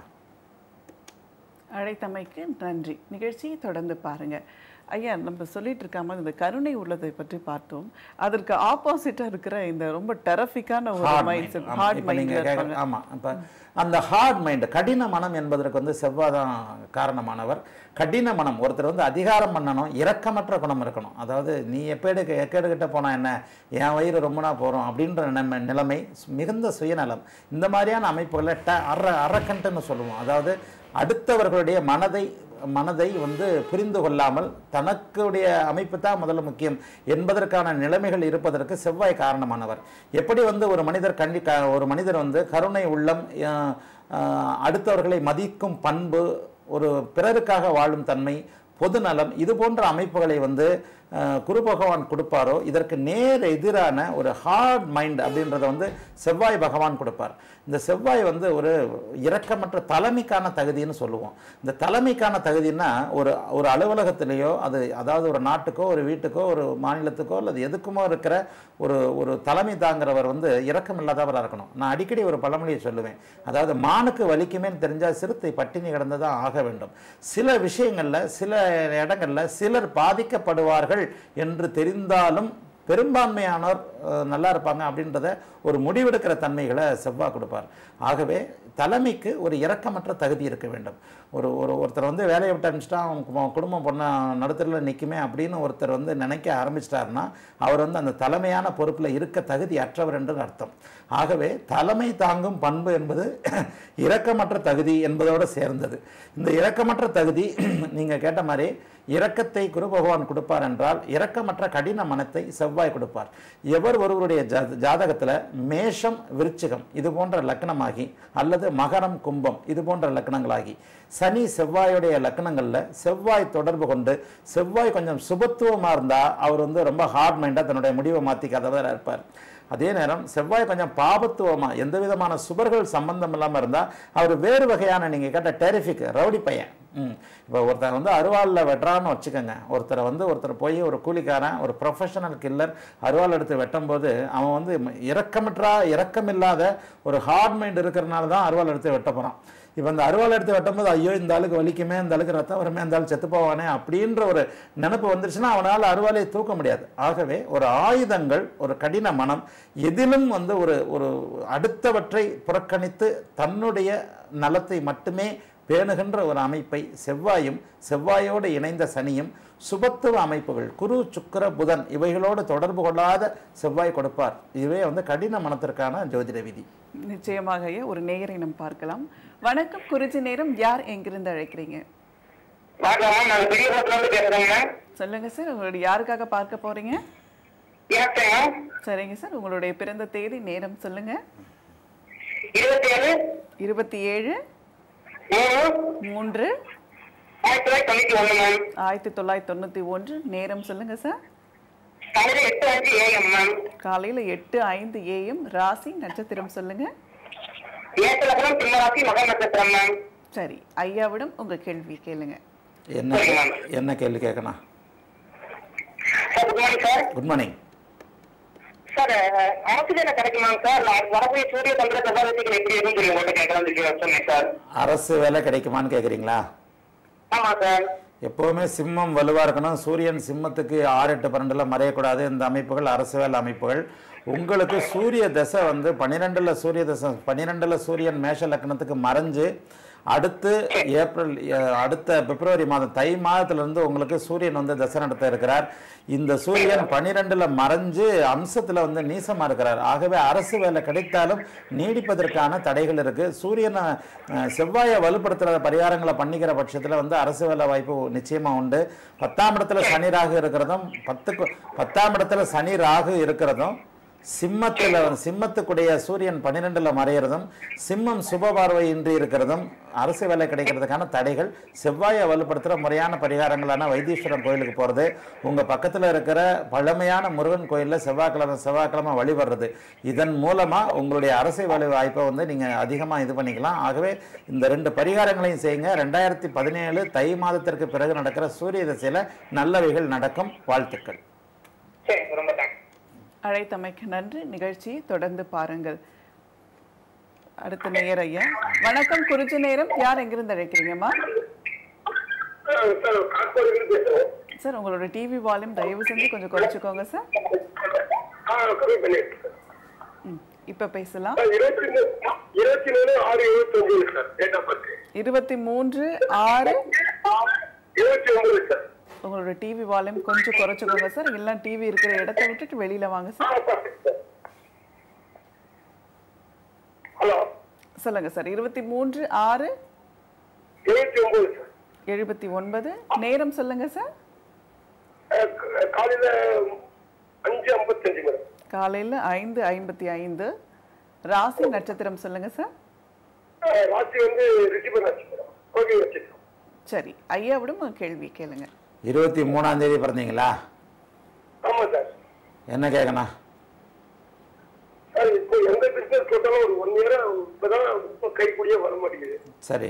அழைத்தமைக்கு நன்றி நிகழ்ச்சியை தொடர்ந்து பாருங்க ஐயா நம்ம சொல்லிட்டு இருக்காம இந்த கருணை உள்ளதை பற்றி பார்த்தோம் அதற்கு ஆப்போசிட்டா இருக்கிற இந்த ரொம்ப டெரபிக்கான ஒரு ஹார்ட் மைண்ட் மைண்ட் செட் ஆமா, ஹார்ட் இப்ப நீங்க மைண்ட் கேக்குற- ஆமா இப்ப அந்த ஹார்ட் மைண்ட் கடின மனம் என்பதற்கு வந்து செவ்வாய் தான் காரணமானவர் கடின மனம் ஒருத்தர் வந்து அதிகாரம் பண்ணணும் இரக்கமற்ற குணம் இருக்கணும் அதாவது நீ எப்பேடு எக்கேடு கிட்ட போனா என்ன என் வயிறு ரொம்பனா போறோம் அப்படின்ற நிலைமை நிலைமை மிகுந்த சுயநலம் இந்த மாதிரியான அமைப்புகளை ட அற அறக்கன்ட்டுன்னு சொல்லுவோம் அதாவது அடுத்தவர்களுடைய மனதை மனதை வந்து புரிந்து கொள்ளாமல் தனக்குடைய அமைப்பு தான் முதல்ல முக்கியம் என்பதற்கான நிலைமைகள் இருப்பதற்கு செவ்வாய் காரணமானவர் எப்படி வந்து ஒரு மனிதர் கண்டி க- ஒரு மனிதர் வந்து கருணை உள்ளம் அஹ், அஹ், அடுத்தவர்களை மதிக்கும் பண்பு ஒரு பிறருக்காக வாழும் தன்மை பொதுநலம் இது போன்ற அமைப்புகளை வந்து அஹ், குரு பகவான் கொடுப்பாரோ இதற்கு நேர் எதிரான ஒரு ஹார்ட் மைண்ட் அப்படின்றத வந்து செவ்வாய் பகவான் கொடுப்பார் இந்த செவ்வாய் வந்து ஒரு இரக்கமற்ற தலைமைக்கான தகுதின்னு சொல்லுவோம் இந்த தலைமைக்கான தகுதின்னா ஒரு ஒரு அலுவலகத்திலேயோ அது அதாவது ஒரு நாட்டுக்கோ ஒரு வீட்டுக்கோ ஒரு மாநிலத்துக்கோ அல்லது எதுக்குமோ இருக்கிற ஒரு ஒரு தலைமை தாங்கிறவர் வந்து இரக்கம் இல்லாதவராக இருக்கணும் நான் அடிக்கடி ஒரு பழமொழியை சொல்லுவேன் அதாவது மானுக்கு வலிக்குமேன்னு தெரிஞ்சால் சிறுத்தை பட்டினி கிடந்து தான் ஆக வேண்டும் சில விஷயங்களில் சில இடங்களில் சிலர் பாதிக்கப்படுவார்கள் என்று தெரிந்தாலும் பெரும்பான்மையானோர் அஹ், நல்லா இருப்பாங்க அப்படின்றத ஒரு முடிவெடுக்கிற தன்மைகளை செவ்வாய் கொடுப்பார் ஆகவே தலைமைக்கு ஒரு இரக்கமற்ற தகுதி இருக்க வேண்டும் ஒரு ஒரு ஒருத்தர் வந்து வேலையை விட்டு அனுப்பிச்சிட்டா அவன் கு- குடும்பம் பொண்ணு நடுத்தரில் நிற்குமே அப்படின்னு ஒருத்தர் வந்து நினைக்க ஆரம்பிச்சிட்டாருன்னா அவர் வந்து அந்த தலைமையான பொறுப்பில் இருக்க தகுதி அற்றவர் என்று அர்த்தம் ஆகவே தலைமை தாங்கும் பண்பு என்பது இரக்கமற்ற தகுதி என்பதோடு சேர்ந்தது இந்த இரக்கமற்ற தகுதி நீங்கள் கேட்ட மாதிரி இரக்கத்தை குரு பகவான் கொடுப்பார் என்றால் இரக்கமற்ற கடின மனத்தை செவ்வாய் கொடுப்பார் எவர் ஒருவருடைய ஜா- ஜாதகத்துல மேஷம் விருச்சிகம் இது போன்ற லக்னமாகி அல்லது மகரம் கும்பம் இது போன்ற லக்னங்களாகி சனி செவ்வாயுடைய லக்னங்கள்ல செவ்வாய் தொடர்பு கொண்டு செவ்வாய் கொஞ்சம் சுபத்துவமா இருந்தா அவர் வந்து ரொம்ப ஹார்ட் மைண்டா தன்னுடைய முடிவை மாத்திக்காதவர் இருப்பார் அதே நேரம் செவ்வாய் கொஞ்சம் பாபத்துவமா எந்த விதமான சுபர்கள் சம்பந்தம் இல்லாம இருந்தா அவர் வேறு வகையான நீங்க கேட்ட டெரிஃபிக் ரவுடி பையன் ம் இப்போ ஒருத்தர் வந்து அருவாளில் வெட்டுறான்னு வச்சுக்கோங்க ஒருத்தரை வந்து ஒருத்தர் போய் ஒரு கூலிக்காரன் ஒரு ப்ரொஃபஷனல் கில்லர் அருவாள் எடுத்து வெட்டும்போது அவன் வந்து இரக்கமற்றா இரக்கமில்லாத ஒரு ஹார்ட் மைண்ட் இருக்கிறனால தான் அருவாள் எடுத்து வெட்ட போகிறான் இப்போ இந்த அருவாள் எடுத்து வெட்டும்போது ஐயோ இந்த ஆளுக்கு வலிக்குமே இந்த ஆளுக்கு ரத்தம் வருமே இந்த ஆள் செத்து போவானே அப்படின்ற ஒரு நினப்பு வந்துருச்சுன்னா அவனால் அருவாளை தூக்க முடியாது ஆகவே ஒரு ஆயுதங்கள் ஒரு கடின மனம் எதிலும் வந்து ஒரு ஒரு அடுத்தவற்றை புறக்கணித்து தன்னுடைய நலத்தை மட்டுமே பேணுகின்ற ஒரு அமைப்பை செவ்வாயும் செவ்வாயோடு இணைந்த சனியும் சுபத்துவ அமைப்புகள் குரு சுக்கிர புதன் இவைகளோடு தொடர்பு கொள்ளாத செவ்வாய் கொடுப்பார் இதுவே வந்து கடின மனத்திற்கான ஜோதிட விதி நிச்சயமாக ஐயா ஒரு நேயரை நாம் பார்க்கலாம் வணக்கம் குறிச்சி நேரம் யார் எங்கிருந்து அழைக்கிறீங்க வணக்கம் நான் பெரிய இருந்து பேசுறேங்க சொல்லுங்க சார் உங்களுடைய யாருக்காக பார்க்க போறீங்க எனக்குங்க சரிங்க சார் உங்களுடைய பிறந்த தேதி நேரம் சொல்லுங்க இருபத்தி ஏழு இருபத்தி ஏழு மூணு மூன்று ஆயிரத்தி தொள்ளாயிரத்தி தொண்ணூத்தி ஒண்ணு மேம் ஆயிரத்தி தொள்ளாயிரத்தி தொண்ணூற்றி ஒன்று நேரம் சொல்லுங்க சார் காலையில எட்டு அஞ்சு ஏஎம் மேம் காலையில் எட்டு ஐந்து ஏஎம் ராசி நட்சத்திரம் சொல்லுங்க ஏற்றலக்கணம் சிம்மராசி மக நட்சத்திரம் மேம் சரி ஐயாவிடம் உங்க கேள்வி கேளுங்க என்ன என்ன கேள்வி கேட்கணும் sir good morning sir good morning sir oxygen கிடைக்குமாங்க சார் நான் வரக்கூடிய சூரிய சந்திர சபாதிகள் எப்படி இருக்குன்னு சொல்லி உங்கள்கிட்ட கேட்கலாம் சொன்னேன் சார் அரசு வேலை கிடைக்குமான்னு கேட்குறீங்களா ஆமா சார் எப்போவுமே சிம்மம் வலுவாக இருக்கணும் சூரியன் சிம்மத்துக்கு ஆறு எட்டு பன்னெண்டில் மறையக்கூடாது இந்த அமைப்புகள் அரசு வேலை அமைப்புகள் உங்களுக்கு சூரிய தசை வந்து பன்னிரெண்டில் சூரிய தசை பன்னிரெண்டில் சூரியன் மேஷ லக்னத்துக்கு மறைஞ்சு அடுத்து ஏப்ரல் அஹ், அடுத்த பிப்ரவரி மாதம் தை மாதத்திலிருந்து உங்களுக்கு சூரியன் வந்து தசை நடத்த இருக்கிறார் இந்த சூரியன் பன்னிரெண்டில் மறைஞ்சு அம்சத்தில் வந்து நீசமாக இருக்கிறார் ஆகவே அரசு வேலை கிடைத்தாலும் நீடிப்பதற்கான தடைகள் இருக்குது சூரியனை அஹ், செவ்வாயை வலுப்படுத்துகிற பரிகாரங்களை பண்ணிக்கிற பட்சத்தில் வந்து அரசு வேலை வாய்ப்பு நிச்சயமாக உண்டு பத்தாம் இடத்துல சனி ராகு இருக்கிறதும் பத்துக்கு பத்தாம் இடத்துல சனி ராகு இருக்கிறதும் சிம்மத்தில் சிம்மத்துக்குடைய சூரியன் பன்னிரெண்டுல மறையிறதும் சிம்மம் சுப பார்வை இன்றி இருக்கிறதும் அரசு வேலை கிடைக்கிறதுக்கான தடைகள் செவ்வாயை வலுப்படுத்துகிற முறையான பரிகாரங்களான வைத்தீஸ்வரன் கோயிலுக்கு போகிறது உங்கள் பக்கத்தில் இருக்கிற பழமையான முருகன் கோயிலில் செவ்வாய்க்கிழமை செவ்வாய்க்கிழமை வழிபடுறது இதன் மூலமாக உங்களுடைய அரசு வேலை வாய்ப்பை வந்து நீங்கள் அதிகமாக இது பண்ணிக்கலாம் ஆகவே இந்த ரெண்டு பரிகாரங்களையும் செய்யுங்க ரெண்டாயிரத்தி பதினேழு தை மாதத்திற்கு பிறகு நடக்கிற சூரிய திசையில் நல்லவைகள் நடக்கும் வாழ்த்துக்கள் சரி ரொம்ப தேங்க்ஸ் அழைத்தமைக்கு நன்றி நிகழ்ச்சியை தொடர்ந்து பாருங்கள் அடுத்த நேயர் ஐயா வணக்கம் குறிச்ச நேரம் யார் எங்கிருந்து அழைக்கிறீங்கம்மா சார் காட்பாடியிலிருந்து பேசுறேன் சார் உங்களோட டிவி வால்யூம் தயவு செஞ்சு கொஞ்சம் குறைச்சிக்கோங்க சார் ஆ கம்மி பண்ணிட்டு ம் இப்போ பேசலாம் இருபத்தி மூணு இருபத்தி மூணு ஆறு இருபத்தி ஒன்பது சார் டேட் ஆஃப் பர்த் இருபத்தி மூன்று ஆறு இருபத்தி ஒன்பது சார் உங்களோட டிவி வால்யூம் கொஞ்சம் குறைச்சிக்கோங்க சார் இல்லை டிவி இருக்கிற இடத்த விட்டுட்டு வெளியில வாங்க சார் ஹலோ சொல்லுங்க சார் இருபத்தி மூன்று ஆறு இருபத்தி ஒன்பது சார் எழுபத்தி ஒன்பது நேரம் சொல்லுங்க சார் அஹ் க- காலையில அஞ்சு ஐம்பத்தஞ்சு மேடம் காலையில் ஐந்து ஐம்பத்தி ஐந்து ராசி நட்சத்திரம் சொல்லுங்க சார் அஹ் ராசி வந்து ரிஷிபன் ராசி மேடம் கோவில் வச்சிருக்கோம் சரி ஐயாவிடம் ஒரு கேள்வி கேளுங்க இருபத்தி மூணாம் தேதி பிறந்தீங்களா ஆமா சார் என்ன கேட்கணும் சார் இப்போ எந்த பிசினஸ் போட்டாலும் ஒரு ஒன் இயரா இப்பதான் இப்போ கைப்படியே வர மாட்டேங்குது சரி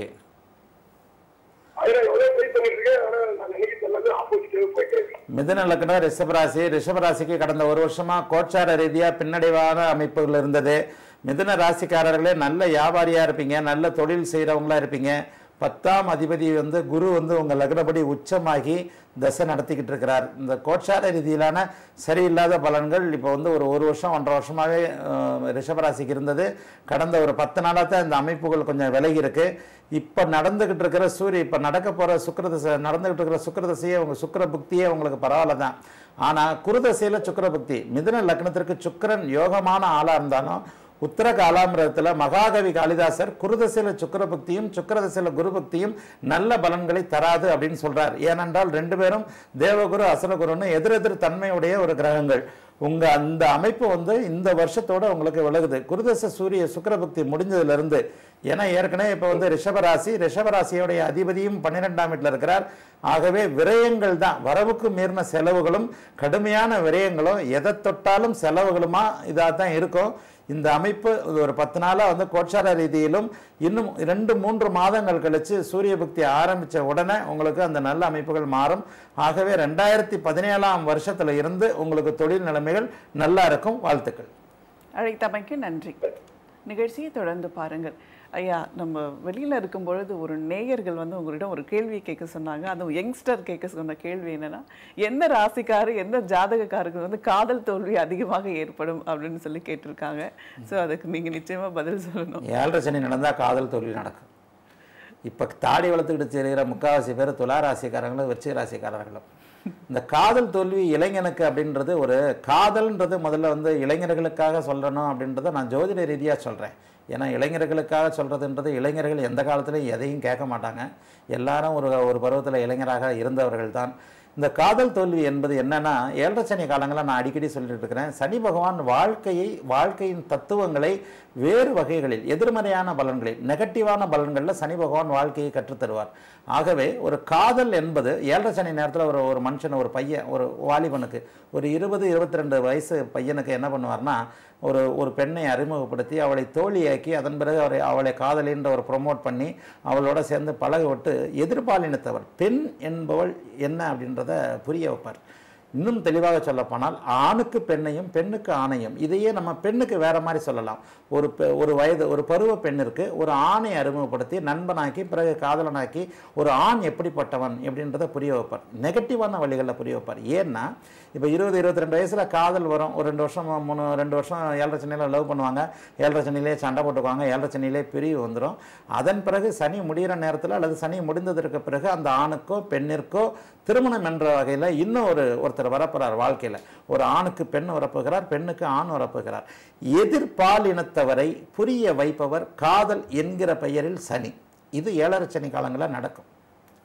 அதுல எவ்வளவு ட்ரை பண்ணிட்டு இருக்கேன் ஆனா நான் நினைக்கிறது எல்லாமே ஆப்போசிட்டாவே போயிட்டே இருக்கேன் மிதுன லக்னம் ரிஷபராசி ரிஷபராசிக்கு கடந்த ஒரு வருஷமா கோச்சார ரீதியா பின்னடைவான அமைப்புகள் இருந்தது மிதுன ராசிக்காரர்களே நல்ல வியாபாரியா இருப்பீங்க நல்ல தொழில் செய்றவங்களா இருப்பீங்க பத்தாம் அதிபதி வந்து குரு வந்து உங்க லக்னப்படி உச்சமாகி தசை நடத்திக்கிட்டு இருக்கிறார் இந்த கோச்சார ரீதியிலான சரியில்லாத பலன்கள் இப்போ வந்து ஒரு ஒரு வருஷம் ஒன்றரை வருஷமாவே அஹ், ரிஷபராசிக்கு இருந்தது கடந்த ஒரு பத்து நாளாக தான் இந்த அமைப்புகள் கொஞ்சம் விலகி இருக்கு இப்போ நடந்துகிட்டு இருக்கிற சூரிய இப்போ நடக்க போகிற சுக்கிரதசை நடந்துகிட்டு இருக்கிற சுக்கிரதசையே உங்கள் சுக்கிர புக்தியே உங்களுக்கு பரவாயில்ல தான் ஆனால் குருதசையில் சுக்கிர புக்தி மிதுன லக்னத்திற்கு சுக்கிரன் யோகமான ஆளாக இருந்தாலும் உத்தர காலாமிரத்தில் மகாகவி காளிதாசர் குருதசையில் சுக்கிர பக்தியும் சுக்கிரதசையில் குரு பக்தியும் நல்ல பலன்களை தராது அப்படின்னு சொல்றார் ஏனென்றால் ரெண்டு பேரும் தேவகுரு அசுரகுருன்னு எதிரெதிர் தன்மையுடைய ஒரு கிரகங்கள் உங்க அந்த அமைப்பு வந்து இந்த வருஷத்தோட உங்களுக்கு விலகுது குருதச சூரிய சுக்கிரபக்தி முடிஞ்சதுல இருந்து ஏன்னா ஏற்கனவே இப்போ வந்து ரிஷபராசி ரிஷபராசியோடைய அதிபதியும் பன்னிரெண்டாம் வீட்டில் இருக்கிறார் ஆகவே விரயங்கள் தான் வரவுக்கு மீறின செலவுகளும் கடுமையான விரயங்களும் எதை தொட்டாலும் செலவுகளுமா இதாக தான் இருக்கும் இந்த அமைப்பு இது ஒரு பத்து நாளாக வந்து கோட்சார ரீதியிலும் இன்னும் ரெண்டு மூன்று மாதங்கள் கழிச்சு சூரிய பக்தி ஆரம்பித்த உடனே உங்களுக்கு அந்த நல்ல அமைப்புகள் மாறும் ஆகவே ரெண்டாயிரத்தி பதினேழாம் வருஷத்துல இருந்து உங்களுக்கு தொழில் நிலைமைகள் நல்லா இருக்கும் வாழ்த்துக்கள் அழைத்தமைக்கு நன்றி நிகழ்ச்சியை தொடர்ந்து பாருங்கள் ஐயா நம்ம வெளியில் இருக்கும் பொழுது ஒரு நேயர்கள் வந்து உங்களிடம் ஒரு கேள்வி கேட்க சொன்னாங்க அதுவும் யங்ஸ்டர் கேட்க சொன்ன கேள்வி என்னன்னா எந்த ராசிக்காரு எந்த ஜாதகக்காருக்கு வந்து காதல் தோல்வி அதிகமாக ஏற்படும் அப்படின்னு சொல்லி கேட்டிருக்காங்க ஸோ அதுக்கு நீங்கள் நிச்சயமாக பதில் சொல்லணும் ஏழரை சனி நடந்தால் காதல் தொழில் நடக்கும் இப்போ தாடி வளர்த்துக்கிட்டு தெரிகிற முக்காவாசி பேர் துலா ராசிக்காரங்களும் விருச்சிக ராசிக்காரர்களும் இந்த காதல் தோல்வி இளைஞனுக்கு அப்படின்றது ஒரு காதல்ன்றது முதல்ல வந்து இளைஞர்களுக்காக சொல்லணும் அப்படின்றத நான் ஜோதிட ரீதியாக சொல்கிறேன் ஏன்னா இளைஞர்களுக்காக சொல்கிறதுன்றது இளைஞர்கள் எந்த காலத்துலையும் எதையும் கேட்க மாட்டாங்க எல்லாரும் ஒரு ஒரு பருவத்தில் இளைஞராக இருந்தவர்கள் தான் இந்த காதல் தோல்வி என்பது என்னன்னா ஏழரை சனி காலங்களில் நான் அடிக்கடி சொல்லிட்டு இருக்கிறேன் சனி பகவான் வாழ்க்கையை வாழ்க்கையின் தத்துவங்களை வேறு வகைகளில் எதிர்மறையான பலன்களில் நெகட்டிவான பலன்களில் சனி பகவான் வாழ்க்கையை கற்றுத்தருவார் ஆகவே ஒரு காதல் என்பது ஏழரை சனி நேரத்தில் ஒரு ஒரு மனுஷன் ஒரு பையன் ஒரு வாலிபனுக்கு ஒரு இருபது இருபத்தி ரெண்டு வயசு பையனுக்கு என்ன பண்ணுவார்னா ஒரு ஒரு பெண்ணை அறிமுகப்படுத்தி அவளை தோழியாக்கி அதன் பிறகு அவரை அவளை காதலின்ற ஒரு ப்ரொமோட் பண்ணி அவளோட சேர்ந்து பழக விட்டு எதிர்பாலினத்தவர் பெண் என்பவள் என்ன அப்படின்றத புரிய வைப்பார் இன்னும் தெளிவாக சொல்லப்போனால் ஆணுக்கு பெண்ணையும் பெண்ணுக்கு ஆணையும் இதையே நம்ம பெண்ணுக்கு வேற மாதிரி சொல்லலாம் ஒரு பெ- ஒரு வயது ஒரு பருவ பெண்ணிற்கு ஒரு ஆணை அறிமுகப்படுத்தி நண்பனாக்கி பிறகு காதலனாக்கி ஒரு ஆண் எப்படிப்பட்டவன் எப்படின்றத புரிய வைப்பார் நெகட்டிவான வழிகளில் புரிய வைப்பார் ஏன்னா இப்போ இருபது இருபத்தி ரெண்டு வயசில் காதல் வரும் ஒரு ரெண்டு வருஷம் மூணு ரெண்டு வருஷம் ஏழரை சனியில் லவ் பண்ணுவாங்க ஏழரை சனிலே சண்டை போட்டுக்குவாங்க ஏழரை சனிலே பிரிவு வந்துடும் அதன் பிறகு சனி முடிகிற நேரத்தில் அல்லது சனி முடிந்ததற்கு பிறகு அந்த ஆணுக்கோ பெண்ணிற்கோ திருமணம் என்ற வகையில் இன்னும் ஒரு ஒருத்தர் வரப்போகிறார் வாழ்க்கையில் ஒரு ஆணுக்கு பெண் வரப்போகிறார் பெண்ணுக்கு ஆண் வரப்போகிறார் எதிர்பாலினத்தவரை புரிய வைப்பவர் காதல் என்கிற பெயரில் சனி இது ஏழரை சனி காலங்களில் நடக்கும்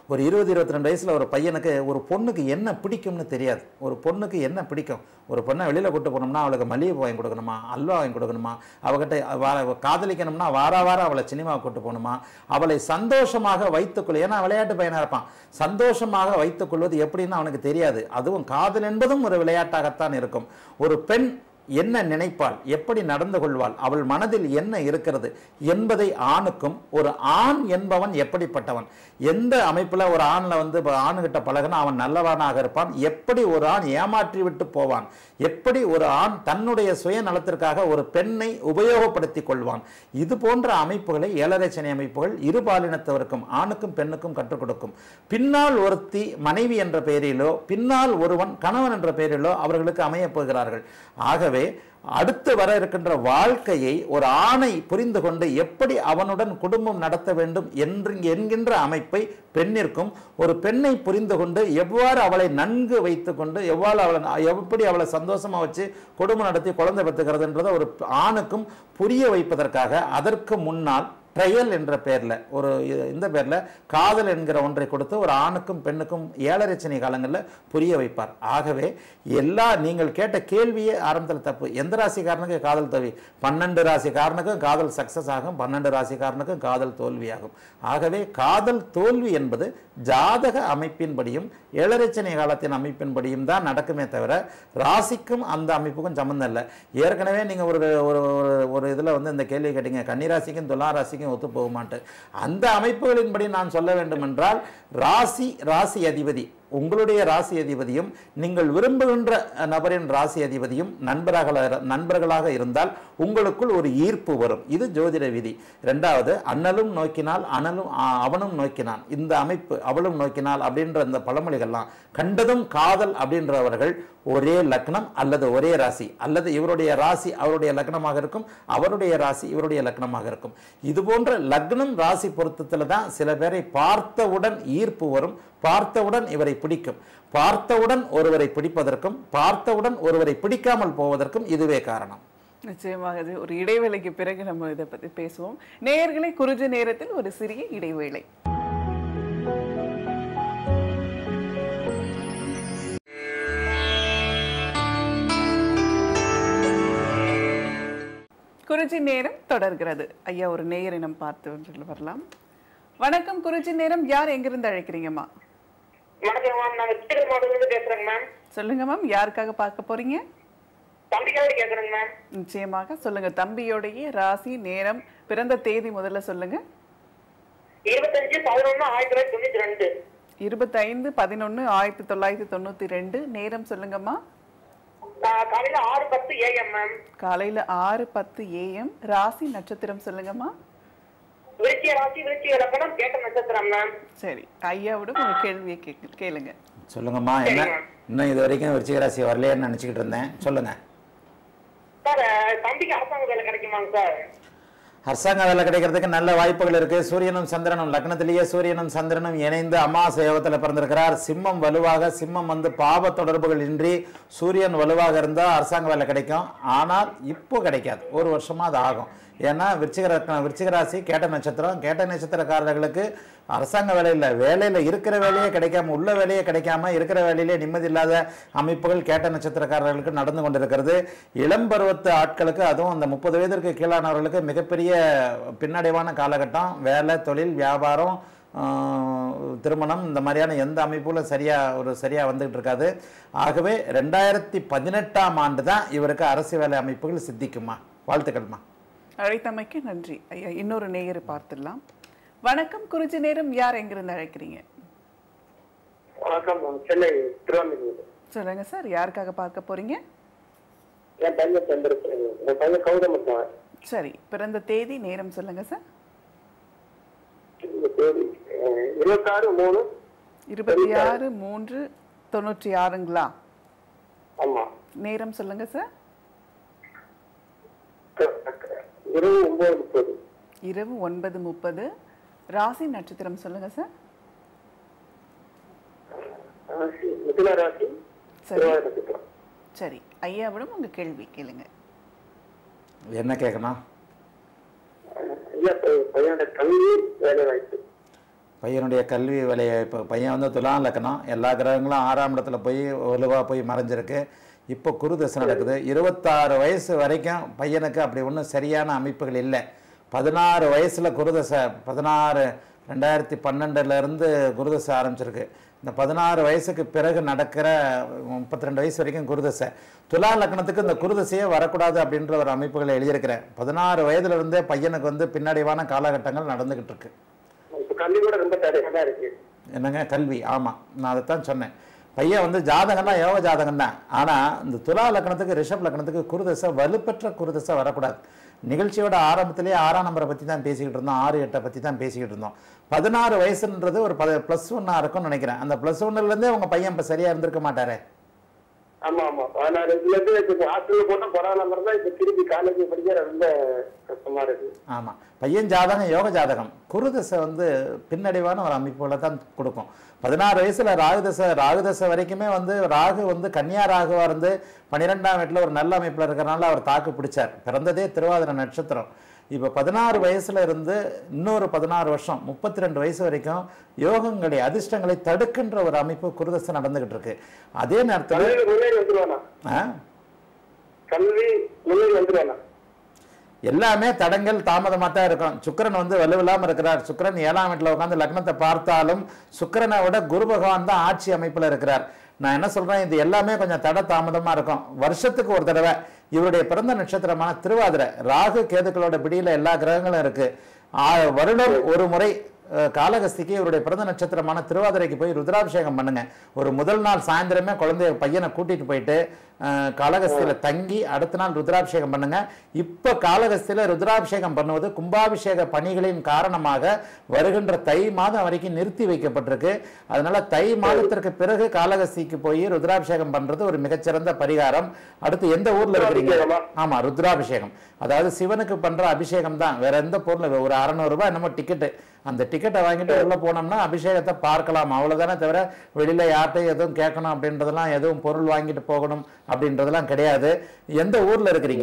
ஒரு இருபது இருபத்தி ரெண்டு வயசில் ஒரு பையனுக்கு ஒரு பொண்ணுக்கு என்ன பிடிக்கும்னு தெரியாது ஒரு பொண்ணுக்கு என்ன பிடிக்கும் ஒரு பொண்ணை வெளியில் கூட்டு போனோம்னா அவளுக்கு மல்லிகை பூ வாங்கி கொடுக்கணுமா அல்வா வாங்கி கொடுக்கணுமா அவகிட்ட வா- காதலிக்கணும்னா வார வாரம் அவளை சினிமாவுக்கு கூட்டு போகணுமா அவளை சந்தோஷமாக வைத்துக்கொள்ள ஏன்னா விளையாட்டு பையனாக இருப்பான் சந்தோஷமாக வைத்துக்கொள்வது எப்படின்னு அவனுக்கு தெரியாது அதுவும் காதல் என்பதும் ஒரு விளையாட்டாகத்தான் இருக்கும் ஒரு பெண் என்ன நினைப்பாள் எப்படி நடந்து கொள்வாள் அவள் மனதில் என்ன இருக்கிறது என்பதை ஆணுக்கும் ஒரு ஆண் என்பவன் எப்படிப்பட்டவன் எந்த அமைப்பில் ஒரு ஆணில் வந்து இப்போ ஆணுகிட்ட பழகுனா அவன் நல்லவனாக இருப்பான் எப்படி ஒரு ஆண் ஏமாற்றி விட்டு போவான் எப்படி ஒரு ஆண் தன்னுடைய சுயநலத்திற்காக ஒரு பெண்ணை உபயோகப்படுத்திக் கொள்வான் இது போன்ற அமைப்புகளை ஏழரை சனி அமைப்புகள் இருபாலினத்தவருக்கும் ஆணுக்கும் பெண்ணுக்கும் கற்றுக் கொடுக்கும் பின்னால் ஒருத்தி மனைவி என்ற பெயரிலோ பின்னால் ஒருவன் கணவன் என்ற பெயரிலோ அவர்களுக்கு அமையப் போகிறார்கள் ஆகவே அடுத்து வர இருக்கின்ற வாழ்க்கையை ஒரு ஆணை புரிந்து கொண்டு எப்படி அவனுடன் குடும்பம் நடத்த வேண்டும் என்று என்கின்ற அமைப்பை பெண்ணிற்கும் ஒரு பெண்ணை புரிந்து கொண்டு எவ்வாறு அவளை நன்கு வைத்துக்கொண்டு எவ்வாறு அவளை எப்படி அவளை சந்தோஷமா வச்சு குடும்பம் நடத்தி குழந்தை பெற்றுக்கிறதுன்றதை ஒரு ஆணுக்கும் புரிய வைப்பதற்காக அதற்கு முன்னால் ட்ரையல் என்ற பெயரில் ஒரு இ- இந்த பேரில் காதல் என்கிற ஒன்றை கொடுத்து ஒரு ஆணுக்கும் பெண்ணுக்கும் ஏழரை சனி காலங்களில் புரிய வைப்பார் ஆகவே எல்லா நீங்கள் கேட்ட கேள்வியே ஆரம்பத்தில் தப்பு எந்த ராசிக்காரனுக்கு காதல் தோல்வி பன்னெண்டு ராசிக்காரனுக்கும் காதல் சக்ஸஸ் ஆகும் பன்னெண்டு ராசிக்காரனுக்கும் காதல் தோல்வியாகும் ஆகவே காதல் தோல்வி என்பது ஜாதக அமைப்பின்படியும் ஏழரைச்சனை காலத்தின் அமைப்பின்படியும் தான் நடக்குமே தவிர ராசிக்கும் அந்த அமைப்புக்கும் சம்மந்தம் இல்லை ஏற்கனவே நீங்கள் ஒரு ஒரு ஒரு- ஒரு இதில் வந்து இந்த கேள்வி கேட்டீங்க கன்னிராசிக்கும் துலா ராசிக்கும் ஒத்து போகுமான்ட்டு அந்த அமைப்புகளின்படி நான் சொல்ல வேண்டும் என்றால் ராசி ராசி அதிபதி உங்களுடைய ராசி அதிபதியும் நீங்கள் விரும்புகின்ற நபரின் ராசி அதிபதியும் நண்பர்களாக நண்பர்களாக இருந்தால் உங்களுக்குள் ஒரு ஈர்ப்பு வரும் இது ஜோதிட விதி ரெண்டாவது அண்ணலும் நோக்கினால் அனலும் ஆ, அவனும் நோக்கினான் இந்த அமைப்பு அவளும் நோக்கினாள் அப்படின்ற இந்த பழமொழிகள்லாம் கண்டதும் காதல் அப்படின்றவர்கள் ஒரே லக்னம் அல்லது ஒரே ராசி அல்லது இவருடைய ராசி அவருடைய லக்னமாக இருக்கும் அவருடைய ராசி இவருடைய லக்னமாக இருக்கும் இது போன்ற லக்னம் ராசி பொருத்தத்தில் தான் சில பேரை பார்த்தவுடன் ஈர்ப்பு வரும் பார்த்தவுடன் இவரை பிடிக்கும் பார்த்தவுடன் ஒருவரை பிடிப்பதற்கும் பார்த்தவுடன் ஒருவரை பிடிக்காமல் போவதற்கும் இதுவே காரணம் நிச்சயமாக இது ஒரு இடைவேளைக்கு பிறகு நம்ம இதை பத்தி பேசுவோம் நேயர்களை குறுகிய நேரத்தில் ஒரு சிறிய இடைவேளை குறிச்சி நேரம் தொடர்கிறது ஐயா ஒரு நேயரை நம்ம பார்த்து வந்து வரலாம் வணக்கம் குறிச்சி நேரம் யார் எங்கிருந்து அழைக்கிறீங்கம்மா வணக்கம் மேம் நாங்க கீழ மாவட்டத்துல பேசுறேங்க மேம் சொல்லுங்க மேம் யாருக்காக பார்க்க போறீங்க தம்பிக்காக கேக்குறேங்க மேம் நிச்சயமாக சொல்லுங்க தம்பியோடைய ராசி நேரம் பிறந்த தேதி முதல்ல சொல்லுங்க இருபத்தஞ்சு பதினொன்னு ஆயிரத்தி தொள்ளாயிரத்தி தொண்ணூத்தி ரெண்டு இருபத்தைந்து பதினொன்று ஆயிரத்தி தொள்ளாயிரத்தி தொண்ணூற்றி ரெண்டு நேரம் சொல்லுங்கம்மா ஆஹ் காலையில ஆறு பத்து ஏஎம் மேம் காலையில் ஆறு பத்து ஏஎம் ராசி நட்சத்திரம் சொல்லுங்கம்மா விருச்சிய ராசி விருச்சிய லக்கணம் கேட்ட நட்சத்திரம் மேம் சரி ஐயாவோட உங்க கேள்வியை கேட்க கேளுங்க சொல்லுங்கம்மா என்ன இன்னும் இது வரைக்கும் விருச்சிக ராசி வரலையேன்னு நினச்சிக்கிட்டு இருந்தேன் சொல்லுங்க சார் ஆஹ் தம்பிக்கு அரசாங்க வேலை கிடைக்குமாங்க சார் அரசாங்க வேலை கிடைக்கிறதுக்கு நல்ல வாய்ப்புகள் இருக்கு சூரியனும் சந்திரனும் லக்னத்திலேயே சூரியனும் சந்திரனும் இணைந்து அமாவாசை யோகத்தில் பிறந்திருக்கிறார் சிம்மம் வலுவாக சிம்மம் வந்து பாவ தொடர்புகள் இன்றி சூரியன் வலுவாக இருந்தால் அரசாங்க வேலை கிடைக்கும் ஆனால் இப்போ கிடைக்காது ஒரு வருஷமா அது ஆகும் ஏன்னா விருச்சிக ரத்னம் விருச்சிக ராசி கேட்ட நட்சத்திரம் கேட்ட நட்சத்திரக்காரர்களுக்கு அரசாங்க வேலை இல்லை வேலையில் இருக்கிற வேலையே கிடைக்காம உள்ள வேலையே கிடைக்காம இருக்கிற வேலையிலே நிம்மதி இல்லாத அமைப்புகள் கேட்ட நட்சத்திரக்காரர்களுக்கு நடந்து கொண்டிருக்கிறது இளம் பருவத்து ஆட்களுக்கு அதுவும் அந்த முப்பது வயதிற்கு கீழானவர்களுக்கு மிகப்பெரிய பின்னடைவான காலகட்டம் வேலை தொழில் வியாபாரம் ஆஹ், திருமணம் இந்த மாதிரியான எந்த அமைப்புகளும் சரியா ஒரு சரியா வந்துகிட்டு இருக்காது ஆகவே ரெண்டாயிரத்தி பதினெட்டாம் ஆண்டு தான் இவருக்கு அரசு வேலை அமைப்புகள் சித்திக்குமா வாழ்த்துக்கள்மா அழைத்தமைக்கு நன்றி ஐயா இன்னொரு நேயரை பார்த்துடலாம் வணக்கம் குறிச்சி நேரம் யார் எங்கிருந்து அழைக்கிறீங்க வணக்கம் மேம் சென்னை திருவான்மியூர் சொல்லுங்க சார் யாருக்காக பார்க்க போறீங்க என் பையன் தந்திருக்கு என் பையன் கௌதம் இருக்கான் சரி பிறந்த தேதி நேரம் சொல்லுங்க சார் இந்த தேதி அஹ், இருபத்தாறு மூணு இருபத்தி ஆறு மூன்று தொண்ணூற்றி ஆறுங்களா ஆமா நேரம் சொல்லுங்க சார் இருபது ஒன்பது முப்பது இரவு ஒன்பது முப்பது ராசி நட்சத்திரம் சொல்லுங்க சார் ராசி மிதுன ராசி சரி திருவாதிரை நட்சத்திரம் சரி ஐயாவிடம் உங்க கேள்வி கேளுங்க என்ன கேட்கணும் ஐயா பை- பையனோட கல்வி வேலை வாய்ப்பு பையனுடைய கல்வி விலையை இப்போ பையன் வந்து துலாம் லக்கணம் எல்லா கிரகங்களும் ஆறாம் இடத்துல போய் வலுவாக போய் மறைஞ்சிருக்கு இப்போ குரு தசை நடக்குது இருபத்தாறு வயசு வரைக்கும் பையனுக்கு அப்படி ஒன்றும் சரியான அமைப்புகள் இல்லை பதினாறு வயசில் குருதசை பதினாறு ரெண்டாயிரத்தி பன்னெண்டுலேருந்து குருதசை ஆரம்பிச்சிருக்கு இந்த பதினாறு வயசுக்கு பிறகு நடக்கிற முப்பத்தி ரெண்டு வயசு வரைக்கும் குருதசை துலா லக்னத்துக்கு இந்த குருதசையே வரக்கூடாது அப்படின்ற ஒரு அமைப்புகளை எழுதியிருக்கிறேன் பதினாறு வயதுல இருந்தே பையனுக்கு வந்து பின்னடைவான காலகட்டங்கள் நடந்துகிட்டு இருக்கு இப்ப கல்வி கூட ரொம்ப தடையா தான் இருக்கு என்னங்க கல்வி ஆமாம் நான் அதைத்தான் சொன்னேன் பையன் வந்து ஜாதகம்லாம் யோக ஜாதகம் தான் ஆனால் இந்த துலா லக்னத்துக்கு ரிஷப் லக்னத்துக்கு குருதசை வலுப்பெற்ற குருதசை வரக்கூடாது நிகழ்ச்சியோட ஆரம்பத்திலேயே ஆறாம் நம்பரை பற்றி தான் பேசிக்கிட்டு இருந்தோம் ஆறு எட்டை பற்றி தான் பேசிக்கிட்டு இருந்தோம் பதினாறு வயசுன்றது ஒரு பத ப்ளஸ் ஒன்னாக இருக்கும்னு நினைக்கிறேன் அந்த ப்ளஸ் ஒன்னுலேருந்தே உங்கள் பையன் இப்போ சரியாக இருந்திருக்க மாட்டாரே ஆமா ஆமா பதினாறு இதுல இருந்து இப்ப ஹாஸ்டல்ல போட்டா கொரோனா நம்பர் தான் இப்ப திருப்பி காலேஜ் படிக்க ரொம்ப கஷ்டமா இருக்கு ஆமாம் பையன் ஜாதகம் யோக ஜாதகம் குருதசை வந்து பின்னடைவான ஒரு அமைப்புகளை தான் கொடுக்கும் பதினாறு வயசுல ராகுதசை ராகுதசை வரைக்குமே வந்து ராகு வந்து கன்னியா ராகுவா இருந்து பன்னிரெண்டாம் வீட்டில் ஒரு நல்ல அமைப்பில் இருக்கிறனால அவர் தாக்கு பிடிச்சார் பிறந்ததே திருவாதிரை நட்சத்திரம் இப்போ பதினாறு வயசுல இருந்து இன்னொரு பதினாறு வருஷம் முப்பத்தி ரெண்டு வயசு வரைக்கும் யோகங்களை அதிர்ஷ்டங்களை தடுக்கின்ற ஒரு அமைப்பு குருதசை நடந்துகிட்டு இருக்கு அதே நேரத்தில் கல்வி முன்னேறி வந்துருவானா ஆ கல்வி முன்னேறி வந்துருவானா எல்லாமே தடங்கள் தாமதமாக தான் இருக்கும் சுக்கிரன் வந்து வலுவில்லாமல் இருக்கிறார் சுக்கிரன் ஏழாம் வீட்டில் உட்காந்து லக்னத்தை பார்த்தாலும் சுக்கிரனை விட குரு பகவான் தான் ஆட்சி அமைப்பில் இருக்கிறார் நான் என்ன சொல்றேன் இது எல்லாமே கொஞ்சம் தட தாமதமாக இருக்கும் வருஷத்துக்கு ஒரு தடவை இவருடைய பிறந்த நட்சத்திரமான திருவாதிரை ராகு கேதுக்களோட பிடியில் எல்லா கிரகங்களும் இருக்கு ஆ- வருடம் ஒரு முறை அஹ், காலகஸ்திக்கு இவருடைய பிறந்த நட்சத்திரமான திருவாதிரைக்கு போய் ருத்ராபிஷேகம் பண்ணுங்க ஒரு முதல் நாள் சாயந்தரமே குழந்தைய பையனை கூட்டிட்டு போயிட்டு அஹ், காளகஸ்தியில தங்கி அடுத்த நாள் ருத்ராபிஷேகம் பண்ணுங்க இப்ப காளகஸ்தியில ருத்ராபிஷேகம் பண்ணுவது கும்பாபிஷேக பணிகளின் காரணமாக வருகின்ற தை மாதம் வரைக்கும் நிறுத்தி வைக்கப்பட்டிருக்கு அதனால தை மாதத்திற்கு பிறகு காளகஸ்திக்கு போய் ருத்ராபிஷேகம் பண்றது ஒரு மிகச்சிறந்த பரிகாரம் அடுத்து எந்த ஊர்ல இருக்கிறீங்க ருத்ராபிஷேகமா? ஆமா ருத்ராபிஷேகம் அதாவது சிவனுக்கு பண்ற அபிஷேகம் தான் வேற எந்த பொருள் ஒரு அறநூறு ரூபாய் என்னமோ டிக்கெட்டு அந்த டிக்கெட்டை வாங்கிட்டு உள்ள போனோம்னா அபிஷேகத்தை பார்க்கலாம் அவ்வளவுதானே தவிர வெளியில யார்கிட்டையும் எதுவும் கேட்கணும் அப்படின்றதெல்லாம் எதுவும் பொருள் வாங்கிட்டு போகணும் அப்படின்றதெல்லாம் கிடையாது எந்த ஊர்ல இருக்கிறீங்க